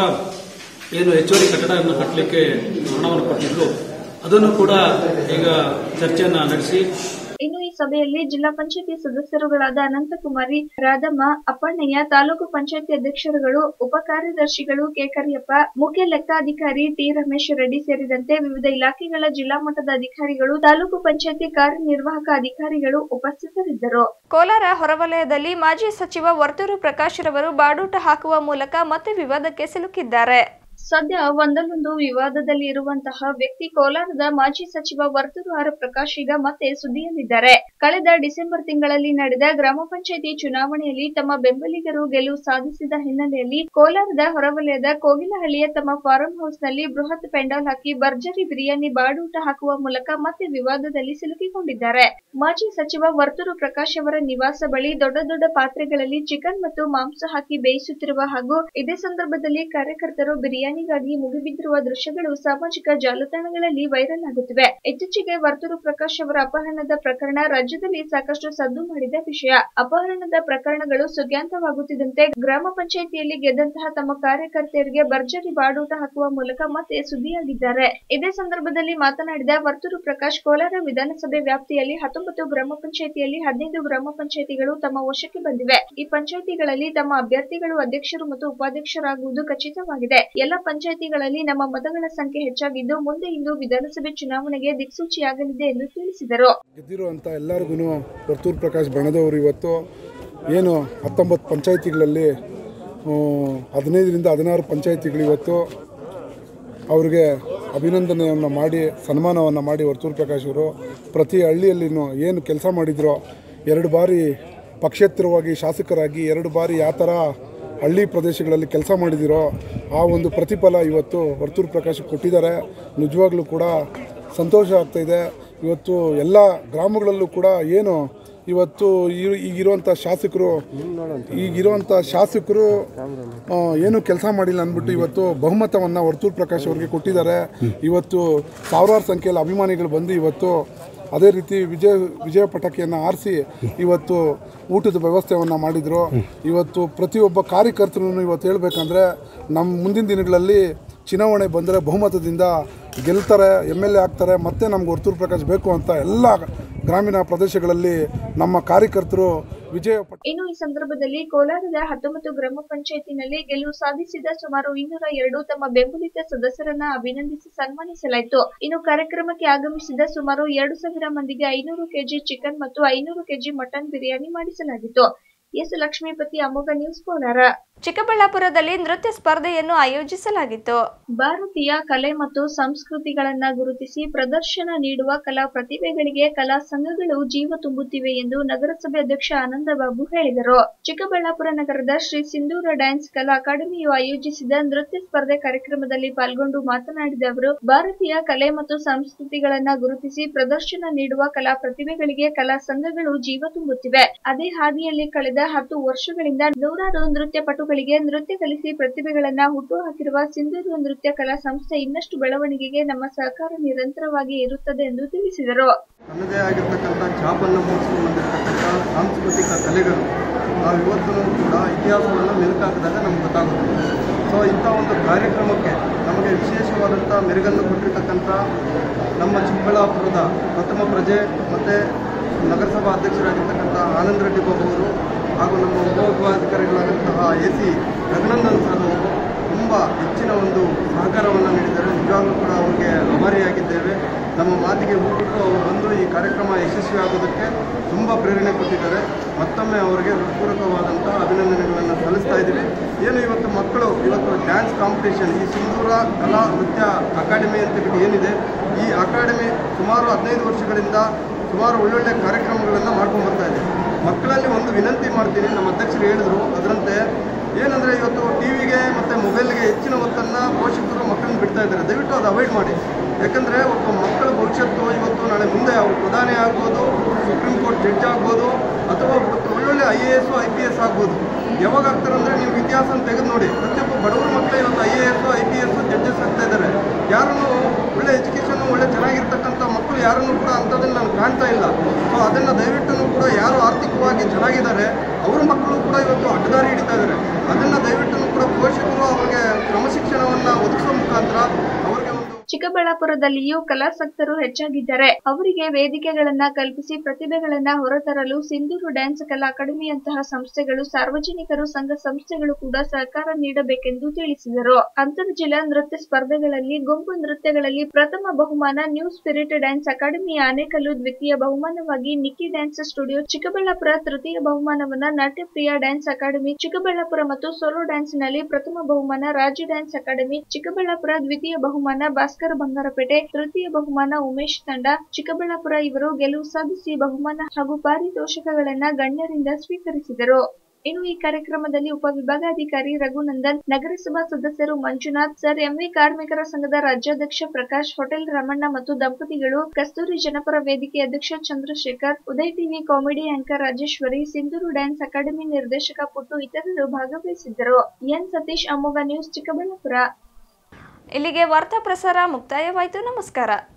ಏನು ಹೆಚ್ಚುವರಿ ಕಟ್ಟಡವನ್ನು ಕಟ್ಟಲಿಕ್ಕೆ ಹಣವನ್ನು ಕೊಟ್ಟಿದ್ರು ಅದನ್ನು ಕೂಡ ಈಗ ಚರ್ಚೆಯನ್ನ ನಡೆಸಿ ಇನ್ನು ಈ ಸಭೆಯಲ್ಲಿ ಜಿಲ್ಲಾ ಪಂಚಾಯತಿ ಸದಸ್ಯರುಗಳಾದ ಅನಂತಕುಮಾರಿ ರಾಧಮ್ಮ ಅಪ್ಪಣ್ಣಯ್ಯ ತಾಲೂಕು ಪಂಚಾಯತಿ ಅಧ್ಯಕ್ಷರುಗಳು ಉಪ ಕಾರ್ಯದರ್ಶಿಗಳು ಕೆಕರಿಯಪ್ಪ ಮುಖ್ಯ ಲೆಕ್ಕಾಧಿಕಾರಿ ಟಿ ರಮೇಶ್ ರೆಡ್ಡಿ ಸೇರಿದಂತೆ ವಿವಿಧ ಇಲಾಖೆಗಳ ಜಿಲ್ಲಾ ಮಟ್ಟದ ಅಧಿಕಾರಿಗಳು ತಾಲೂಕು ಪಂಚಾಯತಿ ಕಾರ್ಯನಿರ್ವಾಹಕ ಅಧಿಕಾರಿಗಳು ಉಪಸ್ಥಿತರಿದ್ದರು ಕೋಲಾರ ಹೊರವಲಯದಲ್ಲಿ ಮಾಜಿ ಸಚಿವ ವರ್ತೂರು ಪ್ರಕಾಶ್ ರವರು ಬಾಡೂಟ ಹಾಕುವ ಮೂಲಕ ಮತ್ತೆ ವಿವಾದಕ್ಕೆ ಸಿಲುಕಿದ್ದಾರೆ ಸದ್ಯ ಒಂದಲ್ಲೊಂದು ವಿವಾದದಲ್ಲಿ ಇರುವಂತಹ ವ್ಯಕ್ತಿ ಕೋಲಾರದ ಮಾಜಿ ಸಚಿವ ವರ್ತೂರು ಆರ್ ಪ್ರಕಾಶ್ ಈಗ ಮತ್ತೆ ಸುದ್ದಿಯಲ್ಲಿದ್ದಾರೆ ಕಳೆದ ಡಿಸೆಂಬರ್ ತಿಂಗಳಲ್ಲಿ ನಡೆದ ಗ್ರಾಮ ಪಂಚಾಯತಿ ಚುನಾವಣೆಯಲ್ಲಿ ತಮ್ಮ ಬೆಂಬಲಿಗರು ಗೆಲುವು ಸಾಧಿಸಿದ ಹಿನ್ನೆಲೆಯಲ್ಲಿ ಕೋಲಾರದ ಹೊರವಲಯದ ಕೋಗಿಲಹಳ್ಳಿಯ ತಮ್ಮ ಫಾರಂ ಹೌಸ್ ನಲ್ಲಿ ಬೃಹತ್ ಪೆಂಡಾಲ್ ಹಾಕಿ ಭರ್ಜರಿ ಬಿರಿಯಾನಿ ಬಾಡೂಟ ಹಾಕುವ ಮೂಲಕ ಮತ್ತೆ ವಿವಾದದಲ್ಲಿ ಸಿಲುಕಿಕೊಂಡಿದ್ದಾರೆ ಮಾಜಿ ಸಚಿವ ವರ್ತೂರು ಪ್ರಕಾಶ್ ಅವರ ನಿವಾಸ ಬಳಿ ದೊಡ್ಡ ದೊಡ್ಡ ಪಾತ್ರೆಗಳಲ್ಲಿ ಚಿಕನ್ ಮತ್ತು ಮಾಂಸ ಹಾಕಿ ಬೇಯಿಸುತ್ತಿರುವ ಹಾಗೂ ಇದೇ ಸಂದರ್ಭದಲ್ಲಿ ಕಾರ್ಯಕರ್ತರು ಬಿರಿಯಾನಿಗಾಗಿ ಮುಗಿಬಿದ್ದಿರುವ ದೃಶ್ಯಗಳು ಸಾಮಾಜಿಕ ಜಾಲತಾಣಗಳಲ್ಲಿ ವೈರಲ್ ಆಗುತ್ತಿವೆ ಇತ್ತೀಚೆಗೆ ವರ್ತೂರು ಪ್ರಕಾಶ್ ಅವರ ಅಪಹರಣದ ಪ್ರಕರಣ ರಾಜ್ಯದಲ್ಲಿ ಸಾಕಷ್ಟು ಸದ್ದು ಮಾಡಿದ ವಿಷಯ ಅಪಹರಣದ ಪ್ರಕರಣಗಳು ಸುಗ್ಯಾಂತವಾಗುತ್ತಿದ್ದಂತೆ ಗ್ರಾಮ ಪಂಚಾಯಿತಿಯಲ್ಲಿ ಗೆದ್ದಂತಹ ತಮ್ಮ ಕಾರ್ಯಕರ್ತೆಯರಿಗೆ ಭರ್ಜರಿ ಬಾಡೂಟ ಹಾಕುವ ಮೂಲಕ ಮತ್ತೆ ಸುದ್ದಿಯಾಗಿದ್ದಾರೆ ಇದೇ ಸಂದರ್ಭದಲ್ಲಿ ಮಾತನಾಡಿದ ವರ್ತೂರು ಪ್ರಕಾಶ್ ಕೋಲಾರ ವಿಧಾನಸಭೆ ವ್ಯಾಪ್ತಿಯಲ್ಲಿ ಹತ್ತೊಂಬತ್ತು ಗ್ರಾಮ ಪಂಚಾಯಿತಿಯಲ್ಲಿ ಹದಿನೈದು ಗ್ರಾಮ ಪಂಚಾಯಿತಿಗಳು ತಮ್ಮ ವಶಕ್ಕೆ ಬಂದಿವೆ ಈ ಪಂಚಾಯಿತಿಗಳಲ್ಲಿ ತಮ್ಮ ಅಭ್ಯರ್ಥಿಗಳು ಅಧ್ಯಕ್ಷರು ಮತ್ತು ಉಪಾಧ್ಯಕ್ಷರಾಗುವುದು ಖಚಿತವಾಗಿದೆ ಎಲ್ಲ ಪಂಚಾಯಿತಿಗಳಲ್ಲಿ ನಮ್ಮ ಮತಗಳ ಸಂಖ್ಯೆ ಹೆಚ್ಚಾಗಿದ್ದು ಮುಂದೆ ಇಂದು ವಿಧಾನಸಭೆ ಚುನಾವಣೆಗೆ ದಿಕ್ಸೂಚಿಯಾಗಲಿದೆ ಎಂದು ತಿಳಿಸಿದರು ಗೆದ್ದಿರುವಂಥ ಎಲ್ಲರಿಗೂ ವರ್ತೂರ್ ಪ್ರಕಾಶ್ ಬಣದವರು ಇವತ್ತು ಏನು ಹತ್ತೊಂಬತ್ತು ಪಂಚಾಯಿತಿಗಳಲ್ಲಿ ಆ, ಹದಿನೈದರಿಂದ ಹದಿನಾರು ಪಂಚಾಯಿತಿಗಳು ಇವತ್ತು ಅವ್ರಿಗೆ ಅಭಿನಂದನೆಯನ್ನು ಮಾಡಿ ಸನ್ಮಾನವನ್ನು ಮಾಡಿ ವರ್ತೂರ್ ಪ್ರಕಾಶ್ ಅವರು ಪ್ರತಿ ಹಳ್ಳಿಯಲ್ಲಿನೂ ಏನು ಕೆಲಸ ಮಾಡಿದ್ರೋ ಎರಡು ಬಾರಿ ಪಕ್ಷೇತರವಾಗಿ ಶಾಸಕರಾಗಿ ಎರಡು ಬಾರಿ ಯಾವ ಥರ ಹಳ್ಳಿ ಪ್ರದೇಶಗಳಲ್ಲಿ ಕೆಲಸ ಮಾಡಿದಿರೋ ಆ ಒಂದು ಪ್ರತಿಫಲ ಇವತ್ತು ವರ್ತೂರ್ ಪ್ರಕಾಶ್ ಕೊಟ್ಟಿದ್ದಾರೆ ನಿಜವಾಗ್ಲೂ ಕೂಡ ಸಂತೋಷ ಆಗ್ತಾಯಿದೆ ಇವತ್ತು ಎಲ್ಲ ಗ್ರಾಮಗಳಲ್ಲೂ ಕೂಡ ಏನು ಇವತ್ತು ಈ- ಈಗಿರುವಂಥ ಶಾಸಕರು ಈಗಿರುವಂಥ ಶಾಸಕರು ಆ, ಏನು ಕೆಲಸ ಮಾಡಿಲ್ಲ ಅಂದ್ಬಿಟ್ಟು ಇವತ್ತು ಬಹುಮತವನ್ನು ವರ್ತೂರ್ ಪ್ರಕಾಶ್ ಅವರಿಗೆ ಕೊಟ್ಟಿದ್ದಾರೆ ಇವತ್ತು ಸಾವಿರಾರು ಸಂಖ್ಯೆಯಲ್ಲಿ ಅಭಿಮಾನಿಗಳು ಬಂದು ಇವತ್ತು ಅದೇ ರೀತಿ ವಿಜಯ ವಿಜಯ ಪಟಾಕಿಯನ್ನು ಆರಿಸಿ ಇವತ್ತು ಊಟದ ವ್ಯವಸ್ಥೆಯನ್ನು ಮಾಡಿದರು ಇವತ್ತು ಪ್ರತಿಯೊಬ್ಬ ಕಾರ್ಯಕರ್ತರು ಇವತ್ತು ಹೇಳಬೇಕಂದ್ರೆ ನಮ್ಮ ಮುಂದಿನ ದಿನಗಳಲ್ಲಿ ಚುನಾವಣೆ ಬಂದರೆ ಬಹುಮತದಿಂದ ಗೆಲ್ತಾರೆ ಎಮ್ ಎಲ್ ಎ ಆಗ್ತಾರೆ ಮತ್ತೆ ನಮ್ಗೆ ವರ್ತೂರ್ ಪ್ರಕಾಶ್ ಬೇಕು ಅಂತ ಎಲ್ಲ ಗ್ರಾಮೀಣ ಪ್ರದೇಶಗಳಲ್ಲಿ ನಮ್ಮ ಕಾರ್ಯಕರ್ತರು ವಿಜಯ ಪಟ ಇನ್ನು ಈ ಸಂದರ್ಭದಲ್ಲಿ ಕೋಲಾರದ ಹತ್ತೊಂಬತ್ತು ಗ್ರಾಮ ಪಂಚಾಯತಿನಲ್ಲಿ ಗೆಲುವು ಸಾಧಿಸಿದ ಸುಮಾರು ಇನ್ನೂರ ಎರಡು ತಮ್ಮ ಬೆಂಬಲಿತ ಸದಸ್ಯರನ್ನ ಅಭಿನಂದಿಸಿ ಸನ್ಮಾನಿಸಲಾಯಿತು ಇನ್ನು ಕಾರ್ಯಕ್ರಮಕ್ಕೆ ಆಗಮಿಸಿದ ಸುಮಾರು ಎರಡು ಸಾವಿರ ಮಂದಿಗೆ ಐನೂರು ಕೆಜಿ ಚಿಕನ್ ಮತ್ತು ಐನೂರು ಕೆಜಿ ಮಟನ್ ಬಿರಿಯಾನಿ ಮಾಡಿಸಲಾಗಿತ್ತು ಎಸ್ ಲಕ್ಷ್ಮೀಪತಿ ಅಮೋಘ ನ್ಯೂಸ್ ಕೋಲಾರ ಚಿಕ್ಕಬಳ್ಳಾಪುರದಲ್ಲಿ ನೃತ್ಯ ಸ್ಪರ್ಧೆಯನ್ನು ಆಯೋಜಿಸಲಾಗಿತ್ತು ಭಾರತೀಯ ಕಲೆ ಮತ್ತು ಸಂಸ್ಕೃತಿಗಳನ್ನ ಗುರುತಿಸಿ ಪ್ರದರ್ಶನ ನೀಡುವ ಕಲಾ ಪ್ರತಿಭೆಗಳಿಗೆ ಕಲಾ ಸಂಘಗಳು ಜೀವ ತುಂಬುತ್ತಿವೆ ಎಂದು ನಗರಸಭೆ ಅಧ್ಯಕ್ಷ ಆನಂದ ಬಾಬು ಹೇಳಿದರು ಚಿಕ್ಕಬಳ್ಳಾಪುರ ನಗರದ ಶ್ರೀ ಸಿಂಧೂರ ಡ್ಯಾನ್ಸ್ ಕಲಾ ಅಕಾಡೆಮಿಯು ಆಯೋಜಿಸಿದ ನೃತ್ಯ ಸ್ಪರ್ಧೆ ಕಾರ್ಯಕ್ರಮದಲ್ಲಿ ಪಾಲ್ಗೊಂಡು ಮಾತನಾಡಿದ ಅವರು ಭಾರತೀಯ ಕಲೆ ಮತ್ತು ಸಂಸ್ಕೃತಿಗಳನ್ನ ಗುರುತಿಸಿ ಪ್ರದರ್ಶನ ನೀಡುವ ಕಲಾ ಪ್ರತಿಭೆಗಳಿಗೆ ಕಲಾ ಸಂಘಗಳು ಜೀವ ತುಂಬುತ್ತಿವೆ ಅದೇ ಹಾದಿಯಲ್ಲಿ ಕಳೆದ ಹತ್ತು ವರ್ಷಗಳಿಂದ ನೂರಾರು ನೃತ್ಯ ಪಟು ಮಕ್ಕಳುಗಳಿಗೆ ನೃತ್ಯ ಕಲಿಸಿ ಪ್ರತಿಭೆಗಳನ್ನ ಹುಟ್ಟುಹಾಕಿರುವ ಸಿಂಧೂರು ನೃತ್ಯ ಕಲಾ ಸಂಸ್ಥೆ ಇನ್ನಷ್ಟು ಬೆಳವಣಿಗೆಗೆ ನಮ್ಮ ಸಹಕಾರ ನಿರಂತರವಾಗಿ ಇರುತ್ತದೆ ಎಂದು ತಿಳಿಸಿದರು ತನ್ನದೇ ಆಗಿರ್ತಕ್ಕಂಥ ಛಾಪನ್ನು ಮೂಡಿಸ್ಕೊಂಡು ಬಂದಿರತಕ್ಕಂಥ ಸಾಂಸ್ಕೃತಿಕ ಕಲೆಗಳು ನಾವು ಇವತ್ತೂ ಕೂಡ ಇತಿಹಾಸವನ್ನು ಮೆಲುಕಾಕಿದಾಗ ನಮ್ಗೆ ಗೊತ್ತಾಗುತ್ತೆ ಸೊ ಇಂಥ ಒಂದು ಕಾರ್ಯಕ್ರಮಕ್ಕೆ ನಮಗೆ ವಿಶೇಷವಾದಂಥ ಮೆರುಗನ್ನು ಕೊಟ್ಟಿರ್ತಕ್ಕಂಥ ನಮ್ಮ ಚಿಕ್ಕಬಳ್ಳಾಪುರದ ಪ್ರಥಮ ಪ್ರಜೆ ಮತ್ತು ನಗರಸಭಾ ಅಧ್ಯಕ್ಷರಾಗಿರ್ತಕ್ಕಂಥ ಆನಂದ್ ರೆಡ್ಡಿ ಬಾಬು ಅವರು ಹಾಗೂ ನಮ್ಮ ಉಪವಿಭಾಗಾಧಿಕಾರಿಗಳಾದಂತಹ ಎ ಸಿ ರಘುನಂದನ್ ಸರ್ ಅವರು ತುಂಬ ಹೆಚ್ಚಿನ ಒಂದು ಸಹಕಾರವನ್ನು ನೀಡಿದ್ದಾರೆ ನಿಜವಾಗ್ಲೂ ಕೂಡ ಅವರಿಗೆ ಆಭಾರಿಯಾಗಿದ್ದೇವೆ ನಮ್ಮ ಮಾತಿಗೆ ಹೋಗ್ಬಿಟ್ಟು ಅವರು ಬಂದು ಈ ಕಾರ್ಯಕ್ರಮ ಯಶಸ್ವಿ ಆಗೋದಕ್ಕೆ ತುಂಬ ಪ್ರೇರಣೆ ಕೊಟ್ಟಿದ್ದಾರೆ ಮತ್ತೊಮ್ಮೆ ಅವರಿಗೆ ಹೃತ್ಪೂರ್ವಕವಾದಂತಹ ಅಭಿನಂದನೆಗಳನ್ನು ಸಲ್ಲಿಸ್ತಾ ಇದ್ದೀವಿ ಏನು ಇವತ್ತು ಮಕ್ಕಳು ಇವತ್ತು ಡ್ಯಾನ್ಸ್ ಕಾಂಪಿಟೇಷನ್ ಈ ಸಿಂಧೂರ ಕಲಾ ನೃತ್ಯ ಅಕಾಡೆಮಿ ಅಂತ ಬಿಟ್ಟು ಏನಿದೆ ಈ ಅಕಾಡೆಮಿ ಸುಮಾರು ಹದಿನೈದು ವರ್ಷಗಳಿಂದ ಸುಮಾರು ಒಳ್ಳೊಳ್ಳೆ ಕಾರ್ಯಕ್ರಮಗಳನ್ನು ಮಾಡ್ಕೊಂಡು ಬರ್ತಾ ಇದೆ ಮಕ್ಕಳಲ್ಲಿ ಒಂದು ವಿನಂತಿ ಮಾಡ್ತೀನಿ ನಮ್ಮ ಅಧ್ಯಕ್ಷರು ಹೇಳಿದ್ರು ಅದರಂತೆ ಏನಂದರೆ ಇವತ್ತು ಟಿ ವಿಗೆ ಮತ್ತು ಮೊಬೈಲ್ಗೆ ಹೆಚ್ಚಿನ ಒತ್ತನ್ನು ಪೋಷಕರು ಮಕ್ಕಳನ್ನ ಬಿಡ್ತಾ ಇದ್ದಾರೆ ದಯವಿಟ್ಟು ಅದು ಅವಾಯ್ಡ್ ಮಾಡಿ ಯಾಕಂದರೆ ಒಬ್ಬ ಮಕ್ಕಳ ಭವಿಷ್ಯತ್ತು ಇವತ್ತು ನಾಳೆ ಮುಂದೆ ಅವರು ಪ್ರಧಾನಿ ಆಗ್ಬೋದು ಸುಪ್ರೀಂ ಕೋರ್ಟ್ ಜಡ್ಜ್ ಆಗ್ಬೋದು ಅಥವಾ ಇವತ್ತು ಒಳ್ಳೊಳ್ಳೆ I A S I P S ಆಗ್ಬೋದು ಯಾವಾಗ ಆಗ್ತಾರೆ ಅಂದರೆ ನೀವು ಇತಿಹಾಸನ ತೆಗೆದು ನೋಡಿ ಪ್ರತಿಯೊಬ್ಬ ಬಡವರ ಮಕ್ಕಳು ಇವತ್ತು I A S I P S judges ಆಗ್ತಾ ಇದ್ದಾರೆ ಯಾರನ್ನು ಒಳ್ಳೆ ಎಜುಕೇಷನ್ ಒಳ್ಳೆ ಚೆನ್ನಾಗಿರ್ತಕ್ಕಂಥ ಮಕ್ಕಳು ಯಾರನ್ನು ಕೂಡ ಅಂಥದ್ದನ್ನು ನಾನು ಕಾಣ್ತಾ ಇಲ್ಲ ಸೊ ಅದನ್ನು ದಯವಿಟ್ಟು ಕೂಡ ಯಾರು ಆರ್ಥಿಕವಾಗಿ ಚೆನ್ನಾಗಿದ್ದಾರೆ ಅವ್ರ ಮಕ್ಕಳು ಕೂಡ ಇವತ್ತು ಅಡ್ಡದಾರಿ ಹಿಡಿತಾ ಇದ್ದಾರೆ ಅದನ್ನು ದಯವಿಟ್ಟು ಕೂಡ ಪೋಷಕರು ಅವರಿಗೆ ಕ್ರಮಶಿಕ್ಷಣವನ್ನು ಒದಗಿಸೋ ಮುಖಾಂತರ ಅವರಿಗೆ ಒಂದು ಚಿಕ್ಕಬಳ್ಳಾಪುರದಲ್ಲಿಯೂ ಕಲಾಸಕ್ತರು ಹೆಚ್ಚಾಗಿದ್ದಾರೆ ಅವರಿಗೆ ವೇದಿಕೆಗಳನ್ನ ಕಲ್ಪಿಸಿ ಪ್ರತಿಭೆಗಳನ್ನ ಹೊರತರಲು ಸಿಂಧೂರು ಡ್ಯಾನ್ಸ್ ಕಲಾ ಅಕಾಡೆಮಿಯಂತಹ ಸಂಸ್ಥೆಗಳು ಸಾರ್ವಜನಿಕರು ಸಂಘ ಸಂಸ್ಥೆಗಳು ಕೂಡ ಸಹಕಾರ ನೀಡಬೇಕೆಂದು ತಿಳಿಸಿದರು ಅಂತರ್ ಜಿಲ್ಲಾ ನೃತ್ಯ ಸ್ಪರ್ಧೆಗಳಲ್ಲಿ ಗುಂಪು ನೃತ್ಯಗಳಲ್ಲಿ ಪ್ರಥಮ ಬಹುಮಾನ new spirit dance academy Anekal ದ್ವಿತೀಯ ಬಹುಮಾನವಾಗಿ ನಿಕ್ಕಿ ಡ್ಯಾನ್ಸ್ ಸ್ಟುಡಿಯೋ ಚಿಕ್ಕಬಳ್ಳಾಪುರ ತೃತೀಯ ಬಹುಮಾನವನ್ನ ನಾಟ್ಯಪ್ರಿಯ ಡ್ಯಾನ್ಸ್ ಅಕಾಡೆಮಿ ಚಿಕ್ಕಬಳ್ಳಾಪುರ ಮತ್ತು ಸೋಲೋ ಡ್ಯಾನ್ಸ್ನಲ್ಲಿ ಪ್ರಥಮ ಬಹುಮಾನ ರಾಜ್ಯ ಡ್ಯಾನ್ಸ್ ಅಕಾಡೆಮಿ ಚಿಕ್ಕಬಳ್ಳಾಪುರ ದ್ವಿತೀಯ ಬಹುಮಾನ ಭಾಸ್ಕರ್ ಬಂಗಾರಪೇಟೆ ತೃತೀಯ ಬಹುಮಾನ ಉಮೇಶ್ ತಂಡ ಚಿಕ್ಕಬಳ್ಳಾಪುರ ಇವರು ಗೆಲುವು ಸಾಧಿಸಿ ಬಹುಮಾನ ಹಾಗೂ ಪಾರಿತೋಷಕಗಳನ್ನ ಗಣ್ಯರಿಂದ ಸ್ವೀಕರಿಸಿದರು ಇನ್ನು ಈ ಕಾರ್ಯಕ್ರಮದಲ್ಲಿ ಉಪವಿಭಾಗಾಧಿಕಾರಿ ರಘುನಂದನ್ ನಗರಸಭಾ ಸದಸ್ಯರು ಮಂಜುನಾಥ್ ಸರ್ ಎಂವಿ ಕಾರ್ಮಿಕರ ಸಂಘದ ರಾಜ್ಯಾಧ್ಯಕ್ಷ ಪ್ರಕಾಶ್ ಹೋಟೆಲ್ ರಮಣ್ಣ ಮತ್ತು ದಂಪತಿಗಳು ಕಸ್ತೂರಿ ಜನಪರ ವೇದಿಕೆ ಅಧ್ಯಕ್ಷ Chandrashekar Uday TV comedy anchor Rajeshwari Sindhuru dance academy ನಿರ್ದೇಶಕ ಪುಟ್ಟು ಇತರರು ಭಾಗವಹಿಸಿದ್ದರು ಎನ್ ಸತೀಶ್ ಅಮೋಘ ನ್ಯೂಸ್ ಚಿಕ್ಕಬಳ್ಳಾಪುರ ಇಲ್ಲಿಗೆ ವಾರ್ತಾ ಪ್ರಸಾರ ಮುಕ್ತಾಯವಾಯಿತು ನಮಸ್ಕಾರ